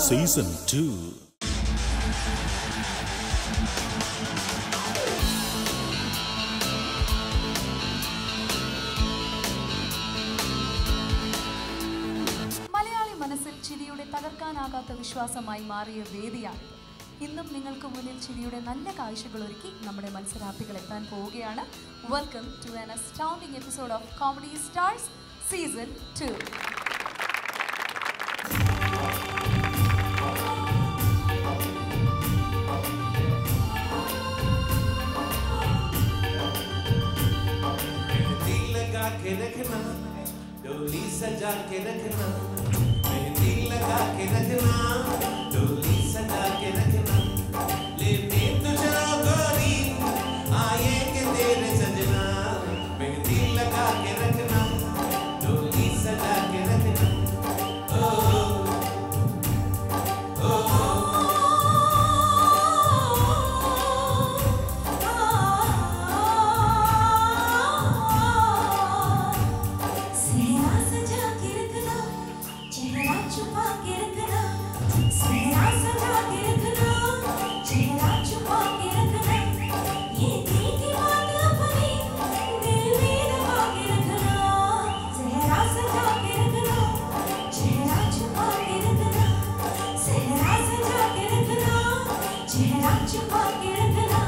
Season two Malayali മനസ്സിൽ ചിരിയുടെ തകർക്കാനാകാത്ത വിശ്വാസമായി മാറിയ വേദിയാണിത് ഇന്നും നിങ്ങൾക്ക് മുന്നിൽ ചിരിയുടെ നല്ല കാഴ്ചകൾ ഒരുക്കി നമ്മുടെ മത്സരാർത്ഥികൾ എത്താൻ പോവുകയാണ് welcome to an astounding episode of Comedy Stars season two mehndi लगा के रखना डोली सजा के रखना मेहंदी लगा के रखना डोली सजा के रखना लेने तुझे गोरी आएंगे तेरे सजना मेहंदी लगा के रखना डोली सजा के रखना ओ सेहरा सजा के रखना चेहरा छुपा के रखना सेहरा सजा के रखना चेहरा छुपा के रखना ये दिल की बात अपनी दिल में दबा के रखना सेहरा सजा के रखना चेहरा छुपा के रखना सेहरा सजा के रखना चेहरा छुपा के रखना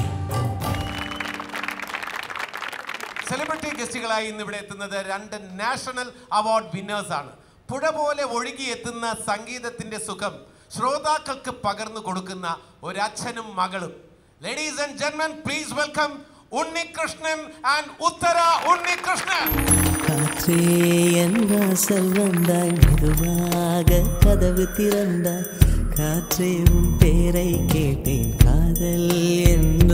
സെലിബ്രിറ്റി ഗസ്റ്റുകളായി ഇന്ന് ഇവിടെ എത്തുന്നത് രണ്ട് നാഷണൽ അവാർഡ് വിന്നേഴ്സ് ആണ് പുഴ പോലെ ഒഴുകിയെത്തുന്ന സംഗീതത്തിന്റെ സുഖം ശ്രോതാക്കൾക്ക് പകർന്നു കൊടുക്കുന്ന ഒരച്ഛനും മകളും ലേഡീസ് ആൻഡ് ജെന്മൻ please welcome Unnikrishnan and Uthara Unnikrishnan காற்றே என் வாசல் வந்தாய் மெதுவாக கதவு திறந்தாய் காற்றே உன் பேரை கேட்டேன் காதல் என்ற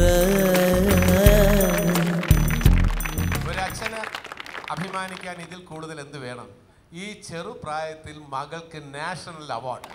ഒരച്ഛന് അഭിമാനിക്കാൻ ഇതിൽ കൂടുതൽ എന്ത് വേണം ഈ ചെറുപ്രായത്തിൽ മകൾക്ക് നാഷണൽ അവാർഡ്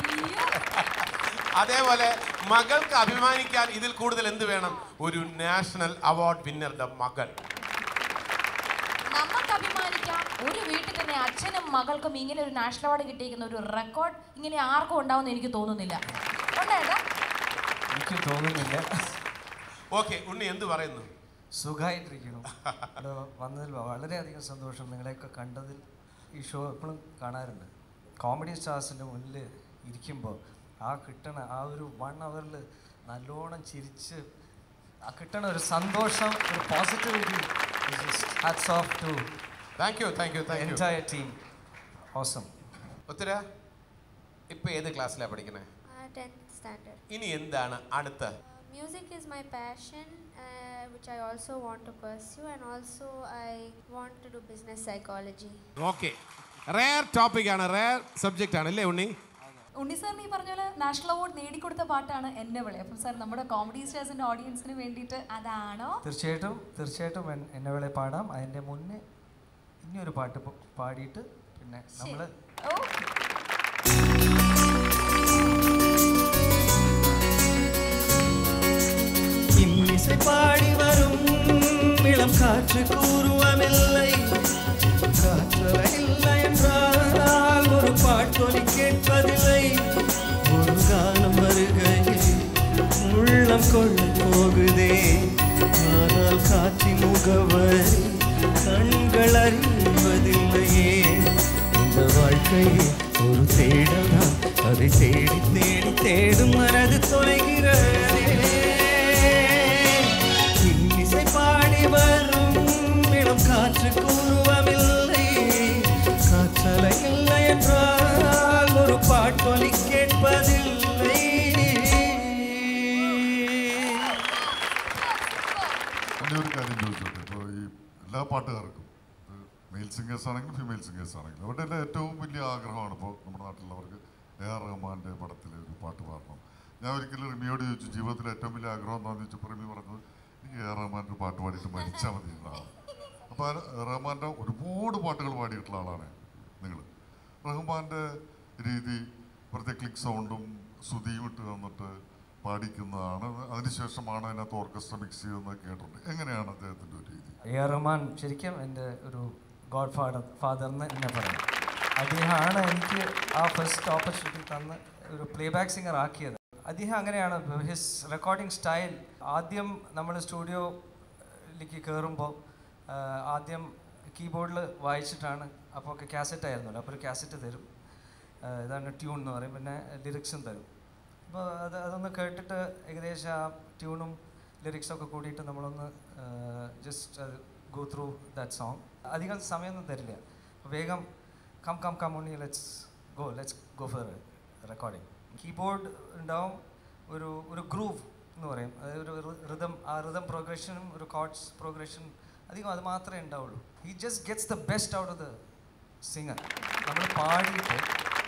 അതേപോലെ മകൾക്ക് അഭിമാനിക്കാൻ ഇതിൽ കൂടുതൽ എന്ത് വേണം ഒരു നാഷണൽ അവാർഡ് വിന്നറുടെ മകൾ നമുക്ക് അഭിമാനിക്കാം ഒരു വീട്ടിൽ തന്നെ അച്ഛനും മകൾക്കും ഇങ്ങനെ ഒരു നാഷണൽ അവാർഡ് കിട്ടിയിരിക്കുന്ന ഒരു റെക്കോർഡ് ഇങ്ങനെ ആർക്കും ഉണ്ടാവുമെന്ന് എനിക്ക് തോന്നുന്നില്ല ഉണ്ടായേട്ടാ എനിക്ക് തോന്നുന്നില്ല ഓക്കെ ഉണ്ണി എന്ത് പറയുന്നു സുഖമായിട്ടിരിക്കണം ഇവിടെ വന്നതിൽ വളരെയധികം സന്തോഷം നിങ്ങളെയൊക്കെ കണ്ടതിൽ ഈ ഷോ എപ്പോഴും കാണാറുണ്ട് കോമഡി സ്റ്റാർസിൻ്റെ മുന്നിൽ ഇരിക്കുമ്പോൾ ആ കിട്ടണ ആ ഒരു വൺ അവറിൽ നല്ലോണം ചിരിച്ച് ആ കിട്ടണ ഒരു സന്തോഷം ഒരു positivity hats off to thank you thank you thank you entire team awesome Uthara ഇപ്പൊ ഏത് ക്ലാസ്സിലാണ് പഠിക്കണേ Uh, 10th standard. ഇനി എന്താണ് അടുത്ത Uh, music is my passion, uh, which I also want to pursue, and also I want to do business psychology. Okay rare topic ആണ് rare subject ആണ് അല്ലേ ഉണ്ണി ഉണ്ണി സാറിന് ഈ പറഞ്ഞ പോലെ നാഷണൽ അവാർഡ് നേടിക്കൊടുത്ത പാട്ടാണ് എന്നെ വിളി അപ്പം സാർ നമ്മുടെ കോമഡി സ്റ്റാർസിന്റെ ഓഡിയൻസിന് വേണ്ടിയിട്ട് അതാണോ തീർച്ചയായിട്ടും തീർച്ചയായിട്ടും എൻ- എന്നെ വേളെ പാടാം അതിൻ്റെ മുന്നേ ഇനിയൊരു പാട്ട് പ- പാടിയിട്ട് പിന്നെ നമ്മൾ ഓ இன்னிசை பாடி வரும் இளம் காற்று கூறுவமில்லை காற்றலை இல்லை என்றால் ஒரு பாட்டொலி கேட்பதில்லை ஒரு காலம் வருகையில் உள்ளம் கொள்ள போகுதே ஆனால் காற்றின் முகவரி கண்கள் அறிவதில்லையே இந்த வாழ்க்கையே ஒரு தேடல் தான் அதை தேடி தேடி தேடும் மனது தொலைகிறதே இன்னிசை பாடி வரும் இளம் காற்று கூறுவமில்லை காற்றலை இல்லை என்றால் ஒரு பாட்டொலி கேட்பதில்லை പിന്നെ ഒരു കാര്യം ചോദിച്ചോട്ടെ ഇപ്പോൾ ഈ എല്ലാ പാട്ടുകാർക്കും മെയിൽ സിംഗേഴ്സ് ആണെങ്കിലും ഫീമെയിൽ സിംഗേഴ്സ് ആണെങ്കിലും അവരുടെ എല്ലാം ഏറ്റവും വലിയ ആഗ്രഹമാണ് ഇപ്പോൾ നമ്മുടെ നാട്ടിലുള്ളവർക്ക് എ ആർ റഹ്മാൻ്റെ പടത്തിൽ ഒരു പാട്ട് പാടണം ഞാൻ ഒരിക്കലും റിമിയോട് ചോദിച്ചു ജീവിതത്തിലെ ഏറ്റവും വലിയ ആഗ്രഹം എന്താണെന്ന് ചോദിച്ചപ്പോൾ റിമി പറഞ്ഞത് എനിക്ക് എ ആർ റഹ്മാൻ്റെ ഒരു പാട്ട് പാടിയിട്ട് മരിച്ചാൽ മതി എന്നാണ് അപ്പോൾ ആ റഹ്മാൻ്റെ ഒരുപാട് പാട്ടുകൾ പാടിയിട്ടുള്ള ആളാണ് നിങ്ങൾ റഹ്മാൻ്റെ രീതി പ്രത്യേക ക്ലിക്ക് സൗണ്ടും ശ്രുതിയും ഇട്ട് തന്നിട്ട് പാടിക്കുന്നതാണ് അതിനുശേഷമാണ് അതിനകത്ത് ഓർക്കസ്ട്ര മിക്സ് ചെയ്യുന്നത് കേട്ടിട്ടുണ്ട് എങ്ങനെയാണ് അദ്ദേഹത്തിൻ്റെ ഒരു രീതി എ ആർ റഹ്മാൻ ശരിക്കും എൻ്റെ ഒരു ഗോഡ് ഫാദർ ഫാദർ എന്ന് എന്നെ പറയും അദ്ദേഹമാണ് എനിക്ക് ആ ഫസ്റ്റ് ഓപ്പർച്യൂണിറ്റി തന്ന് ഒരു പ്ലേ ബാക്ക് സിംഗർ ആക്കിയത് അദ്ദേഹം അങ്ങനെയാണ് ഹിസ് റെക്കോർഡിംഗ് സ്റ്റൈൽ ആദ്യം നമ്മൾ സ്റ്റുഡിയോയിലേക്ക് കയറുമ്പോൾ ആദ്യം കീബോർഡിൽ വായിച്ചിട്ടാണ് അപ്പോൾ ഒക്കെ കാസറ്റ് ആയിരുന്നല്ലോ അപ്പോൾ ഒരു കാസറ്റ് തരും ആ, ഇതാണ് ട്യൂൺ എന്ന് പറയും പിന്നെ ലിറിക്സും തരും അപ്പോൾ അത് അതൊന്ന് കേട്ടിട്ട് ഏകദേശം ആ ട്യൂണും ലിറിക്സൊക്കെ കൂടിയിട്ട് നമ്മളൊന്ന് just go through that song അധികം സമയമൊന്നും തരില്ല അപ്പോൾ വേഗം come come come Unni let's go let's go for recording keyboard ഉണ്ടാവും ഒരു ഒരു ഗ്രൂവ് എന്ന് പറയും അതായത് ഒരു റിതം ആ റിതം പ്രോഗ്രഷനും ഒരു കോഡ്സ് പ്രോഗ്രഷൻ അധികം അത് മാത്രമേ ഉണ്ടാവുള്ളൂ he just gets the best out of the singer നമ്മൾ പാടിയിട്ട്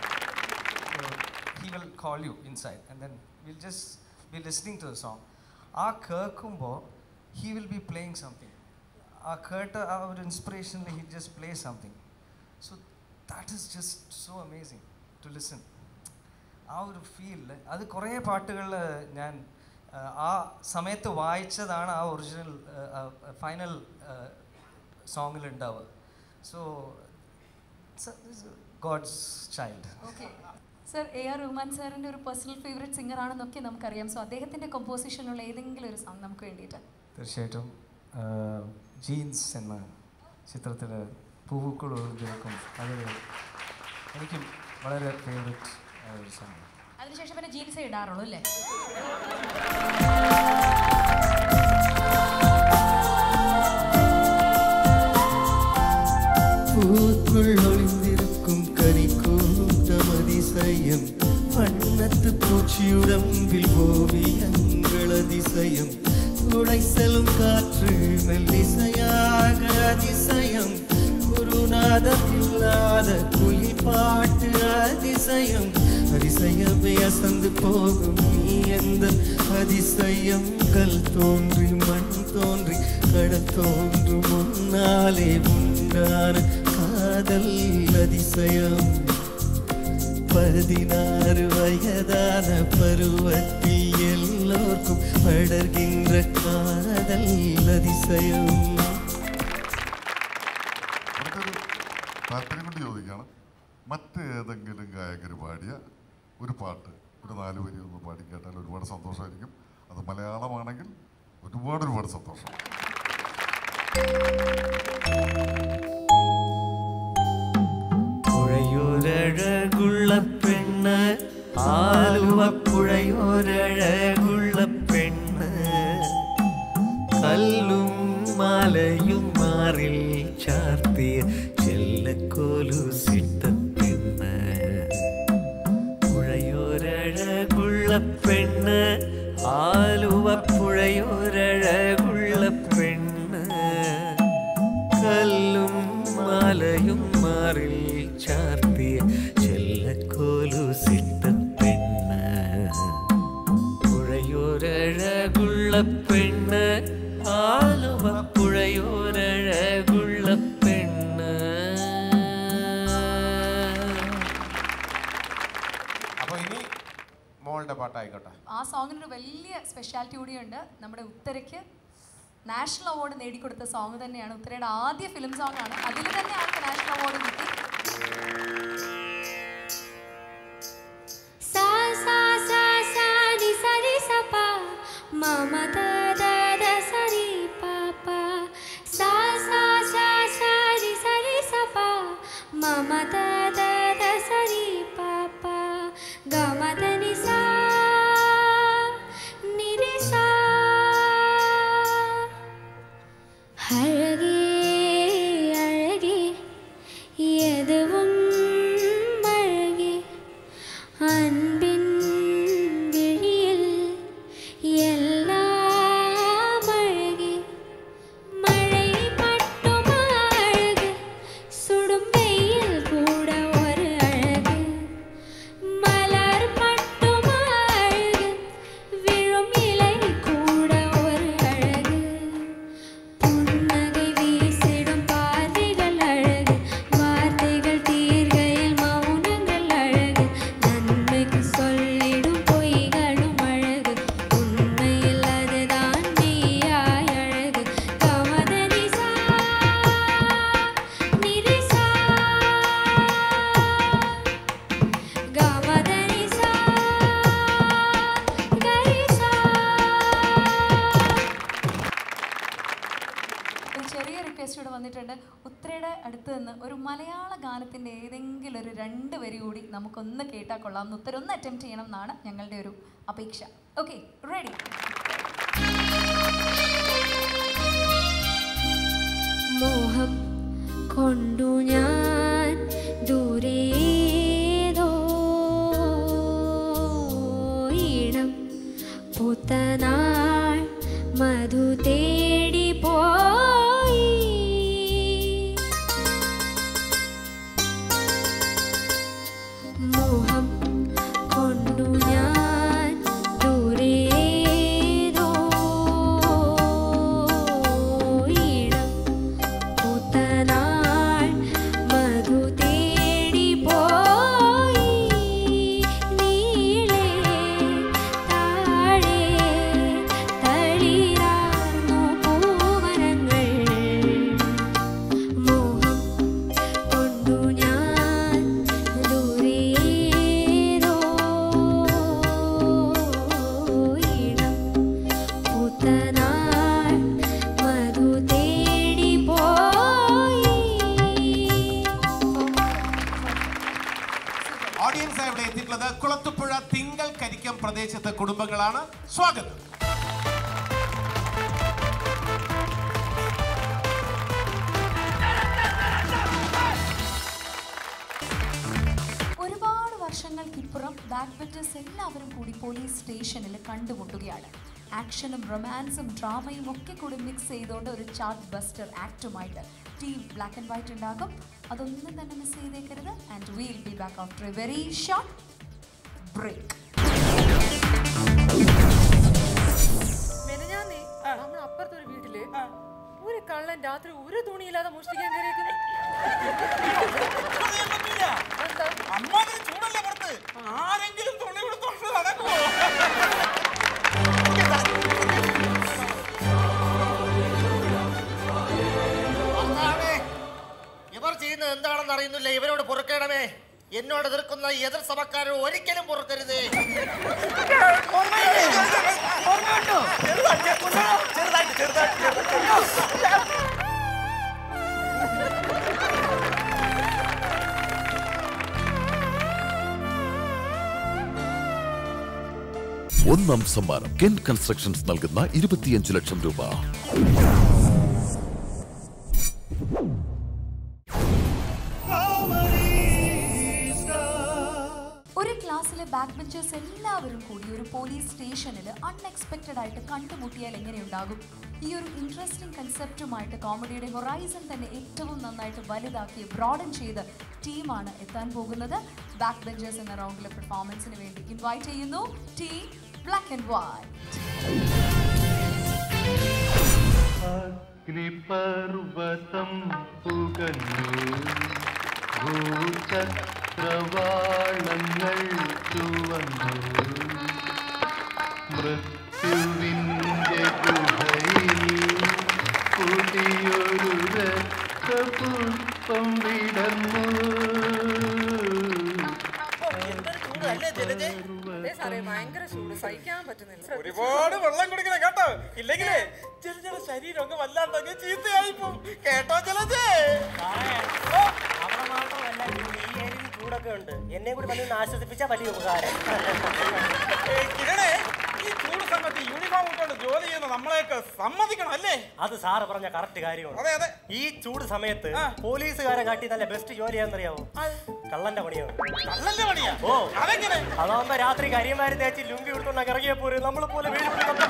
he will call you inside and then we'll just be listening to the song ആ കേൾക്കുമ്പോൾ he will be playing something ആ കേട്ട ആ ഒരു ഇൻസ്പിറേഷനിൽ he just play something so that is just so amazing to listen ആ ഒരു ഫീലിൽ അത് കുറേ പാട്ടുകളിൽ ഞാൻ ആ, ആ സമയത്ത് വായിച്ചതാണ് ആ ഒറിജിനൽ ഫൈനൽ സോങ്ങിൽ ഉണ്ടാവുക so God's child okay sir A R Rahman സാറിൻ്റെ ഒരു പേഴ്സണൽ ഫേവറേറ്റ് സിംഗർ ആണെന്നൊക്കെ നമുക്കറിയാം സോ അദ്ദേഹത്തിൻ്റെ കമ്പോസിഷനുള്ള ഏതെങ്കിലും ഒരു സോങ് നമുക്ക് വേണ്ടിയിട്ട് തീർച്ചയായിട്ടും ജീൻസ് എന്ന ചിത്രത്തിൽ പൂവുക്കൾ കേൾക്കും അത് എനിക്കും വളരെ ഫേവറേറ്റ് ഒരു സോങ് അതിനുശേഷം പിന്നെ ജീൻസേ ഇടാറുള്ളൂ അല്ലേ பூக்குள் ஒளிந்திருக்கும் கனிக்கூட்டம் அதிசயம் வண்ணத்து பூச்சியுடம்பில் ஓவியங்கள் அதிசயம் உடைசலும் காற்று மெல்லிசையாக அதிசயம் குருநாதம் இல்லாத குயில் பாட்டு அதிசயம் அதிசயமே அசந்து போகும் நீ எந்த அதிசயம் கல் தோன்றி மண் தோன்றி கடல் தோன்றும் முன்னாலே உண்டான காதல் அதிசயம் பதினாறு வயதான பருவத்தில் எல்லோர்க்கும் படர்கின்ற காதல் அதிசயம் എനിക്കൊരു താല്പര്യം കൊണ്ട് ചോദിക്കുകയാണ് മറ്റേതെങ്കിലും ഗായകർ പാടിയ ഒരു പാട്ട് ഒരു നാല് വരി ഒന്ന് പാടി കേട്ടാൽ ഒരുപാട് സന്തോഷമായിരിക്കും അത് മലയാളമാണെങ്കിൽ ഒരുപാട് ഒരുപാട് സന്തോഷം പുഴയൊരഴകുള്ള പെണ്ണ് ആലുവ പുഴയൊരഴകുള്ള പെണ്ണ് കല്ലും മലയും മാറിൽ ചാർത്തിയ ചെല്ലക്കോലുസിട്ട പെണ്ണ് പുഴയൊരഴകുള്ള പെണ്ണ് ആലുവ പുഴയൊരഴകുള്ള പെണ്ണ് കല്ലും മലയും മാറിൽ ചാർത്തിയ ചെല്ലക്കോലുസിട്ട പെണ്ണ് പുഴയോരഴകുള്ള പെണ്ണ് ആലുവ പുഴയോരഴകുള്ള പെണ്ണ് അപ്പോൾ ഇനി മോളുടെ പാട്ടായിക്കോട്ടെ ആ സോങ്ങിനൊരു വലിയ സ്പെഷ്യാലിറ്റി കൂടിയുണ്ട് നമ്മുടെ ഉത്തരയ്ക്ക് നാഷണൽ അവാർഡ് നേടിക്കൊടുത്ത സോങ് തന്നെയാണ് ഉത്തരയുടെ ആദ്യ ഫിലിം സോങ് ആണ് അതിൽ തന്നെ ആൾക്ക് നാഷണൽ അവാർഡ് കിട്ടി सा सा सा सा रि सा रि सा पा म म द द द सा रि पा पा सा सा सा सा रि सा रि सा पा म म द द द सा रि पा पा ग म द नि सा नि रि सा அழகே அழகே எதுவும் അടുത്ത് നിന്ന് ഒരു മലയാള ഗാനത്തിൻ്റെ ഏതെങ്കിലും ഒരു രണ്ട് വരി കൂടി നമുക്കൊന്ന് കേട്ടാൽ കൊള്ളാം എന്ന് ഉത്തരം ഒന്ന് അറ്റംപ്റ്റ് ചെയ്യണം എന്നാണ് ഞങ്ങളുടെ ഒരു അപേക്ഷ ഓക്കെ റെഡി മോഹം കൊണ്ടു ഞാൻ ദൂരേതോ ഇടം പുത്തനാൾ മധു തേടി പോയി മോഹം കൊണ്ടു ഞാൻ ദൂരേതോ ഇടം പുത്തനാൾ മധു തേടി പോയി നീളേ താഴെ തളിരാർന്നു പൂവനങ്ങൾ മോഹം കൊണ്ടു ഞാൻ ദൂരേതോ ഇടം പുത്തനാൾ മധു തേടി പോയി ഓഡിയൻസ് ഇവിടെ എത്തിയിട്ടുള്ളത് കുളത്തുപുഴ തിങ്കൾ കരിക്കം പ്രദേശത്തെ കുടുംബങ്ങളാണ് സ്വാഗതം ഒരുപാട് വർഷങ്ങൾക്കിപ്പുറം ബാക്ക് ബെറ്റേഴ്സ് എല്ലാവരും കൂടി പോലീസ് സ്റ്റേഷനിൽ കണ്ടുമുട്ടുകയാണ് ആക്ഷനും റൊമാൻസും ഡ്രാമയും ഒക്കെ കൂടി മിക്സ് ചെയ്തുകൊണ്ട് ഒരു ചാർട്ട് ബസ്റ്റർ ആക്റ്റുമായിട്ട് ടീം ബ്ലാക്ക് ആൻഡ് വൈറ്റ് ഉണ്ടാകും അതൊന്നും തന്നെ മിസ് ചെയ്തേക്കരുത് and will be back after a very short break മെനഞ്ഞാന്നേ നമ്മൾ അപ്പുറത്തെ ഒരു വീട്ടില് ഒരു കള്ളൻ രാത്രി ഒരു തുണിയില്ലാതെ മോഷ്ടിക്കാൻ കയറിയേക്കുന്നു അമ്മാതിരി ചൂടല്ലേ പുറത്ത് ആരെങ്കിലും തുണി കൊടുത്തോണ്ട് നടക്കുമോ ഭർത്താവേ, ഇവർ ചെയ്യുന്നത് എന്താണെന്ന് അറിയുന്നില്ല ഇവരോട് പൊറുക്കണമേ എന്നോട് എതിർക്കുന്ന എതിർ സഭക്കാരോട് ഒരിക്കലും പൊറുക്കരുതേ ചെറുതായിട്ട് ചെറുതായിട്ട് ഒന്നാം സമ്മാനം കെൻ കൺസ്ട്രക്ഷൻസ് നൽകുന്ന ഇരുപത്തിയഞ്ച് ലക്ഷം രൂപ ഒരു ക്ലാസ്സിലെ ബാക്ക് ബെഞ്ചേഴ്സ് എല്ലാവരും കൂടി ഒരു പോലീസ് സ്റ്റേഷനിൽ അൺഎക്സ്പെക്റ്റഡ് ആയിട്ട് കണ്ടുമുട്ടിയാൽ എങ്ങനെയുണ്ടാകും ഈ ഒരു ഇൻട്രസ്റ്റിംഗ് കൺസെപ്റ്റുമായിട്ട് കോമഡിയുടെ ഹൊറൈസൺ തന്നെ ഏറ്റവും നന്നായിട്ട് വലുതാക്കി ബ്രോഡൻ ചെയ്ത് ടീമാണ് എത്താൻ പോകുന്നത് ബാക്ക് ബെഞ്ചേഴ്സ് എന്ന റൗണ്ടിലെ പെർഫോമൻസിന് വേണ്ടി ഇൻവൈറ്റ് ചെയ്യുന്നു ടീം ബ്ലാക്ക് ആൻഡ് വൈറ്റ് അഗ്നിപർവതം പുകഞ്ഞു ഭൂചക്രവാളങ്ങൾ ചുവന്നു മൃത്യുവിൻ്റെ ഗുഹയിൽ പുതിയൊരു രക്തപുഷ്പം വിടർന്നു അതെ സാറേ ഭയങ്കര ചൂട് സഹിക്കാൻ പറ്റുന്നില്ല ഒരുപാട് വെള്ളം കുടിക്കണം കേട്ടോ ഇല്ലെങ്കിലേ ചില ചില ശരീരമൊക്കെ വല്ലാണ്ടൊക്കെ ചീത്തയായി പോകും കേട്ടോ ചിലതേ അവിടെ മാത്രമല്ല ഈ ഏരിയയിൽ ചൂടൊക്കെ ഉണ്ട് എന്നെ കൂടി വന്ന് ആശ്വസിപ്പിച്ചാൽ വലിയ ഉപകാരം കിരണേ ഈ ചൂട് സമയത്ത് യൂണിഫോം ഇട്ടുകൊണ്ട് ജോലി ചെയ്യുന്ന നമ്മളെയൊക്കെ സമ്മതിക്കണം അല്ലേ അത് സാറ് പറഞ്ഞ കറക്റ്റ് കാര്യമാണ് അതെ അതെ ഈ ചൂട് സമയത്ത് പോലീസുകാരെ കാട്ടി നല്ല ബെസ്റ്റ് ജോലി ചെയ്യാന്നറിയാവോ കള്ളന്റെ പണിയാണ് കള്ളന്റെ പണിയാ ഓ അതെങ്ങനെ അതാവുമ്പോ രാത്രി കരിയന്മാര് തേച്ച് ലുങ്കി എടുത്തോണ്ടൊക്കെ ഇറങ്ങിയ പോരെ നമ്മളെ പോലെ വീട് അത്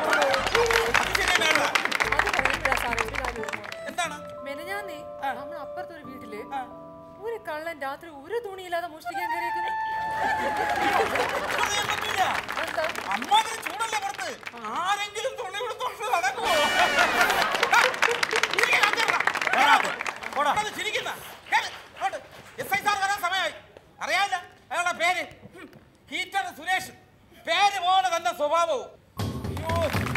പറയുമ്പോഴാ സാറേ ഒരു കാര്യം ഓർമ്മ വന്നത്. എന്താണ് മെനഞ്ഞാന്നേ നമ്മൾ അപ്പുറത്തെ ഒരു വീട്ടില് ഒരു കള്ളൻ രാത്രി ഒരു തുണിയില്ലാതെ മോഷ്ടിക്കാൻ കയറിയേക്കുന്നു അമ്മാതിരി ചൂടല്ലേ പുറത്ത് ആരെങ്കിലും തുണി കൊടുത്തോണ്ട് നടക്കുമോ ചിരിക്കുന്ന എസ് ഐ സാർ വരാൻ സമയമായി അറിയാല്ല അയാളുടെ പേര് ഹും, ഹീറ്റർ സുരേഷ് പേര് പോലെ തന്നെ സ്വഭാവവും അയ്യോ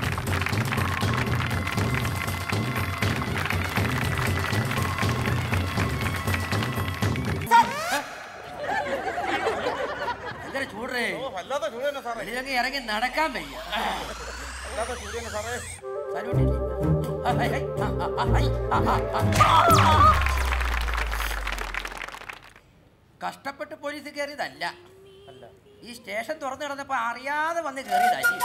എന്തൊരു ചൂടേ ഓ വല്ലാത്ത ചൂട് തന്നെ സാറേ വെളിയിലൊക്കെ ഇറങ്ങി നടക്കാൻ വയ്യ വല്ലാത്ത ചൂട് തന്നെ സാറേ സല്യൂട്ടില്ലേ? ആ, ഹൈ, ഹൈ, ആ, ആ, ആ, ഹൈ, ആ, ആ, ആ, ആ. കഷ്ടപ്പെട്ട് പോലീസ് കയറിയതല്ല ഈ സ്റ്റേഷൻ തുറന്നു കിടന്നപ്പോ അറിയാതെ വന്ന് കയറിയതായി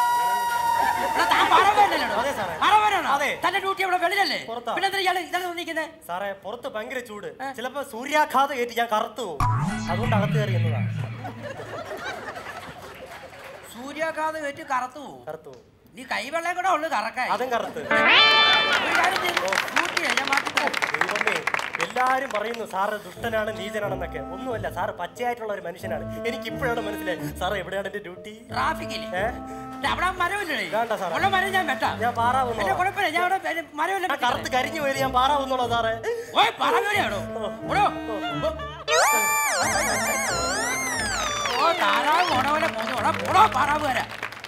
തന്റെ ഡ്യൂട്ടി അവിടെ വെളിയിലല്ലേ പിന്നെ എന്തിനാ ഇയാള് ഇതാണ് നിൽക്കുന്നത് സാറേ പുറത്ത് ഭയങ്കര ചൂട് ചിലപ്പോ സൂര്യാഘാതം ഏറ്റ് ഞാൻ കറുത്തു പോകും അതുകൊണ്ട് അകത്ത് കയറി എന്നതാണ് സൂര്യാഘാതം ഏറ്റ് കറുത്തു പോവും. കറുത്തു നീ കൈവെള്ളം കൂടെ ഉള്ളു കറക്കാൻ അതും കറുത്ത് ഒരു കാര്യം ചെയ്യ്. ഡ്യൂട്ടി ഞാൻ മാറ്റി തരാം. ദൈവമേ എല്ലാരും പറയുന്നു സാറ് ദുഷ്ടനാണ് നീചനാണെന്നൊക്കെ ഒന്നുമല്ല സാറ് പച്ചയായിട്ടുള്ള ഒരു മനുഷ്യനാണ് എനിക്ക് ഇപ്പോഴാണ് മനസ്സിലായത് സാറ് എവിടെയാണ് എന്റെ ഡ്യൂട്ടി ട്രാഫിക്കില് അവിടെ മരമില്ലേ വേണ്ട സാറേ. ഉള്ള മരം ഞാൻ വെട്ടാം ഞാൻ പാറാവുന്നു ഇല്ല, കുഴപ്പമില്ല ഞാൻ അവിടെ മരമില്ല കറുത്ത് കരിഞ്ഞു പോയത് ഞാൻ പാറാവുന്നുള്ളൂ സാറേ ഓയ് പറവരെയാണോ ഓടോ ഓ താറാവ് ഓടോലെ പോന്നു ഓടാ പോടോ പാറാവ് വരാ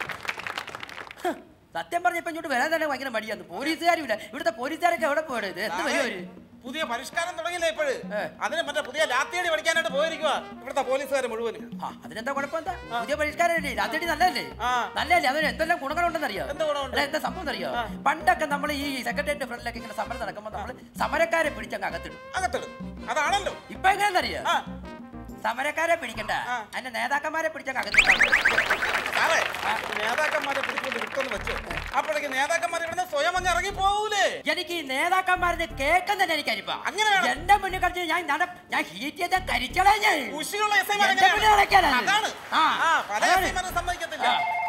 സത്യം പറഞ്ഞപ്പോ ഇങ്ങോട്ട് വരാൻ തന്നെ ഭയങ്കര മടിയാന്ന് പോലീസുകാരും ഇല്ല ഇവിടുത്തെ പോലീസുകാരൊക്കെ എവിടെ പോയത് ഇത് എന്ത് വരും അവര് പുതിയ പരിഷ്കാരം തുടങ്ങിയില്ലേ ഇപ്പോഴ് അതിന് മറ്റേ പുതിയ ലാത്തിയടി പഠിക്കാനായിട്ട് പോയിരിക്കുക ഇവിടുത്തെ പോലീസുകാർ മുഴുവനും ആ അതിനെന്താ കുഴപ്പം എന്താ പുതിയ പരിഷ്കാരമല്ലേ രാത്രി നല്ലതല്ലേ നല്ലതല്ലേ അതിന് എന്തെല്ലാം ഗുണങ്ങളുണ്ടെന്ന് അറിയാം അല്ല, എന്താ സംഭവം അറിയോ പണ്ടൊക്കെ നമ്മൾ ഈ സെക്രട്ടേറിയറ്റ് ഫ്രണ്ടിലൊക്കെ ഇങ്ങനെ സമരം നടക്കുമ്പോൾ നമ്മൾ സമരക്കാരെ പിടിച്ചങ്ങ് അകത്തിടും അകത്തിടും അതാണല്ലോ ഇപ്പൊ എങ്ങനെയാണെന്നറിയോ സമരക്കാരെ പിടിക്കണ്ട അതിന്റെ നേതാക്കന്മാരെ പിടിച്ചങ്ങ് അകത്തിടും സാറേ നേതാക്കന്മാരെ പിടിക്കൊണ്ട് വിട്ടെന്ന് വെച്ചു അപ്പോഴേക്ക് നേതാക്കന്മാർ ഇവിടുന്ന് സ്വയം അങ്ങ് ഇറങ്ങി പോകൂലേ എനിക്ക് ഈ നേതാക്കന്മാരെ കേൾക്കാൻ തന്നെ എനിക്ക് അരിപ്പ അങ്ങനെ എന്റെ മുന്നിൽ കളിച്ച് ഞാൻ നട ഞാൻ ഹീറ്റ് ചെയ്ത കരിച്ചളേ ഞാൻ ഉശിയുള്ള എസ് ഐമാർ എന്റെ മുന്നിൽ കളിക്കാനാ ഇത്. അതാണ് ആ, ആ പല അതാണ്. എസ് ഐമാരും സമ്മതിക്കത്തില്ല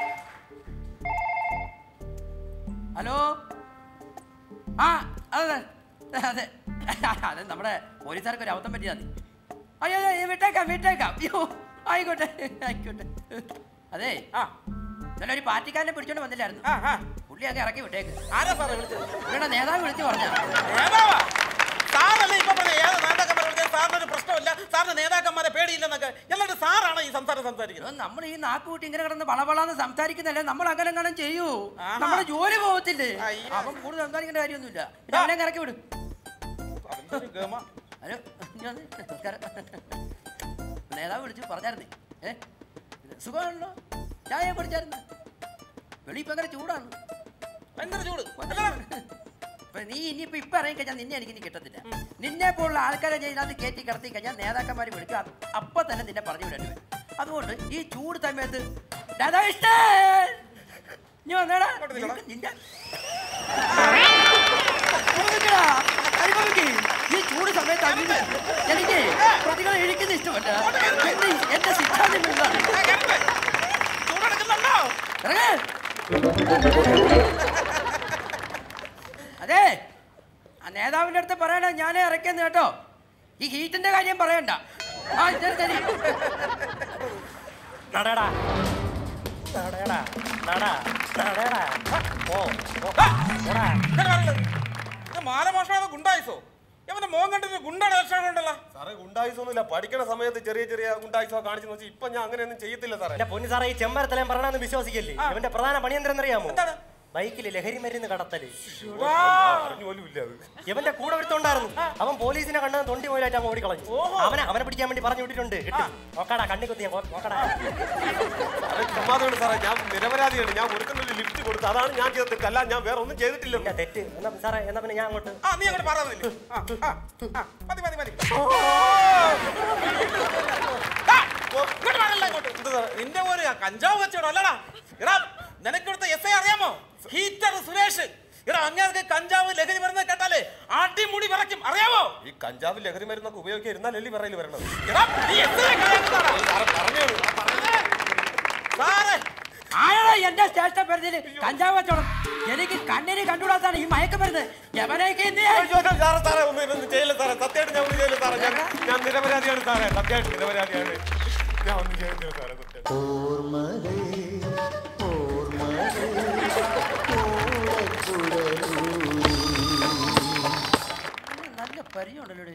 ഹലോ ആ അതെ അതെ അതെ നമ്മുടെ പോലീസുകാർക്ക് ഒരു അബദ്ധം പറ്റിയാ മതി അയ്യോ അയ്യോ, വിട്ടേക്കാം വിട്ടേക്കാം അയ്യോ ആയിക്കോട്ടെ ആയിക്കോട്ടെ അതെ ആ ഇന്നലെ ഒരു പാർട്ടിക്കാരനെ പിടിച്ചോണ്ട് വന്നില്ലായിരുന്നു പുള്ളി അങ്ങ് ഇറക്കി വിട്ടേക്ക് ആരാ സാറേ വിളിച്ചത് ഇവിടെ നേതാവ് വിളിച്ചു പറഞ്ഞ നേതാവാ സാറല്ലേ ഇപ്പൊ പറഞ്ഞ ഏത് നേതാക്കന്മാരെ വിളിച്ചത് സാറിന് ഒരു പ്രശ്നമില്ല സാറിന് നേതാക്കന്മാരെ പേടിയില്ലെന്നൊക്കെ എന്നിട്ട് സാറാണ് ഈ സംസാരം സംസാരിക്കുന്നത് നമ്മൾ ഈ നാക്ക് കൂട്ടി ഇങ്ങനെ കിടന്ന് വളവളാന്ന് സംസാരിക്കുന്നല്ലേ നമ്മൾ അങ്ങനെ കാണാൻ ചെയ്യൂ നമ്മുടെ ജോലി പോകത്തില്ലേ അവൻ കൂടുതൽ സംസാരിക്കേണ്ട കാര്യമൊന്നുമില്ല പിന്നെ അവനെ അങ്ങ് ഇറക്കി വിടും ഹലോ ഇങ്ങ് വന്നേ. നമസ്കാരം നേതാവ് വിളിച്ചു പറഞ്ഞായിരുന്നേ ഏ സുഖമാണല്ലോ ചായ കുടിച്ചായിരുന്നു വെളി ഇപ്പൊ അങ്ങനെ ചൂടാണ് ഭയങ്കര ചൂട് ഇപ്പൊ നീ ഇനിയിപ്പോ ഇപ്പൊ ഇറങ്ങി കഴിഞ്ഞാൽ നിന്നെ എനിക്ക് ഇനി കിട്ടത്തില്ല നിന്നെ പോലുള്ള ആൾക്കാരെ ഞാൻ ഇതിനകത്ത് കയറ്റി കിടത്തി കഴിഞ്ഞാൽ നേതാക്കന്മാർ വിളിക്കും അത് അപ്പൊ തന്നെ നിന്നെ പറഞ്ഞു വിടേണ്ടി വരും അതുകൊണ്ട് ഈ ചൂട് സമയത്ത് രാധാകൃഷ്ണൻ ഇനി വന്നേടാ നിനക്ക് നിന്റെ അനുഭവിക്കടാ, അനുഭവിക്ക്. ഈ ചൂട് സമയത്ത് അനുഭവി. എനിക്ക് പ്രതികളെ ഇഴിക്കുന്ന ഇഷ്ടമല്ല എന്റെ എന്റെ സിദ്ധാന്തം ഇതാണ്. ഇറങ്ങ്. അതെ ആ നേതാവിന്റെ അടുത്ത് പറയണ ഞാനേ ഇറക്കിയെന്ന് കേട്ടോ ഈ ഹീറ്റിന്റെ കാര്യം പറയണ്ട ആ ശരി ശരി നടടാ നടടാ നടടാ നടടാ ഓ ഇത് മാലമോഷണ ഗുണ്ടായിസോ ഇവന്റെ മോൻ കണ്ടിട്ട് ഗുണ്ടയുടെ ലക്ഷണം ഉണ്ടല്ലോ സാറേ ഗുണ്ടായിസൊന്നുമില്ല പഠിക്കണ സമയത്ത് ചെറിയ ചെറിയ ഗുണ്ടായിസോ കാണിച്ചു വെച്ചാൽ ഇപ്പൊ ഞാൻ അങ്ങനെയൊന്നും ചെയ്യത്തില്ല സാറേ എന്റെ പൊന്നു സാറേ ഈ ചെമ്പരത്തലയും പറയണമെന്ന് വിശ്വസിക്കല്ലേ ഇവന്റെ പ്രധാന പണി എന്തെന്നറിയാമോ ബൈക്കിൽ ലഹരി മരുന്ന് കടത്തല് അറിഞ്ഞു പോലും ഇല്ല അത് ഇവന്റെ കൂടെ ഒരുത്തുണ്ടായിരുന്നു അവൻ പോലീസിനെ കണ്ട് തൊണ്ടി പോയിട്ടായിട്ട് അവൻ ഓടിക്കളഞ്ഞു അവനെ അവനെ പിടിക്കാൻ വേണ്ടി പറഞ്ഞു വിട്ടിട്ടുണ്ട് കിട്ടും നോക്കടാ കണ്ണി കുത്തിയ നോക്കടാ സാറേ സമാധാനം സാറേ ഞാൻ നിരപരാധിയാണ് ഞാൻ ഒരുക്കുന്നൊരു ലിഫ്റ്റ് കൊടുത്തു അതാണ് ഞാൻ ചെയ്തത് അല്ല ഞാൻ വേറെ ഒന്നും ചെയ്തിട്ടില്ല തെറ്റ് എന്നാ സാറേ എന്നാ പിന്നെ ഞാൻ അങ്ങോട്ട് ആ നീ അങ്ങോട്ട് പറയാറില്ലേ മതി മതി മതി ആ, ഇങ്ങോട്ട് മാറല്ല ഇങ്ങോട്ട് നിന്റെ ഒരു കഞ്ചാവ് കച്ചവടം അല്ലടാ എടാ നിനക്കിവിടുത്തെ എസ് ഐ അറിയാമോ ഹീറ്റർ സുരേഷ് എടാ അങ്ങനെ കഞ്ചാവ് ലഹരി മരുന്ന് കേട്ടാലേ അടിമുടി വിറയ്ക്കും അറിയാമോ ഈ കഞ്ചാവ് ലഹരി മരുന്നൊക്കെ ഉപയോഗിക്കാൻ ഇരുന്നാലല്ലേ പറയല് വരണത് എടാ നീ എസ് ഐ സാറേ ആരാ എന്റെ സ്റ്റേഷൻ പരിധിയിൽ കഞ്ചാവ് വെച്ചോണം എനിക്ക് കണ്ണിന് കണ്ടുകൂടാത്താണ് ഈ മയക്കമരുന്ന് എവനെയൊക്കെ എന്ത് ചെയ്യാൻ? സാറേ സാറേ ഒന്നും ഇതൊന്നും ചെയ്യില്ല സാറേ സത്യമായിട്ട് ഞാൻ ഒന്നും ചെയ്യില്ല സാറേ ഞാൻ ഞാൻ നിരപരാധിയാണ് സാറേ സത്യമായിട്ട് നിരപരാധിയാണ് ഞാൻ ഒന്നും ചെയ്തില്ല സാറേ സത്യം നല്ല പരിചയമുണ്ടല്ലോ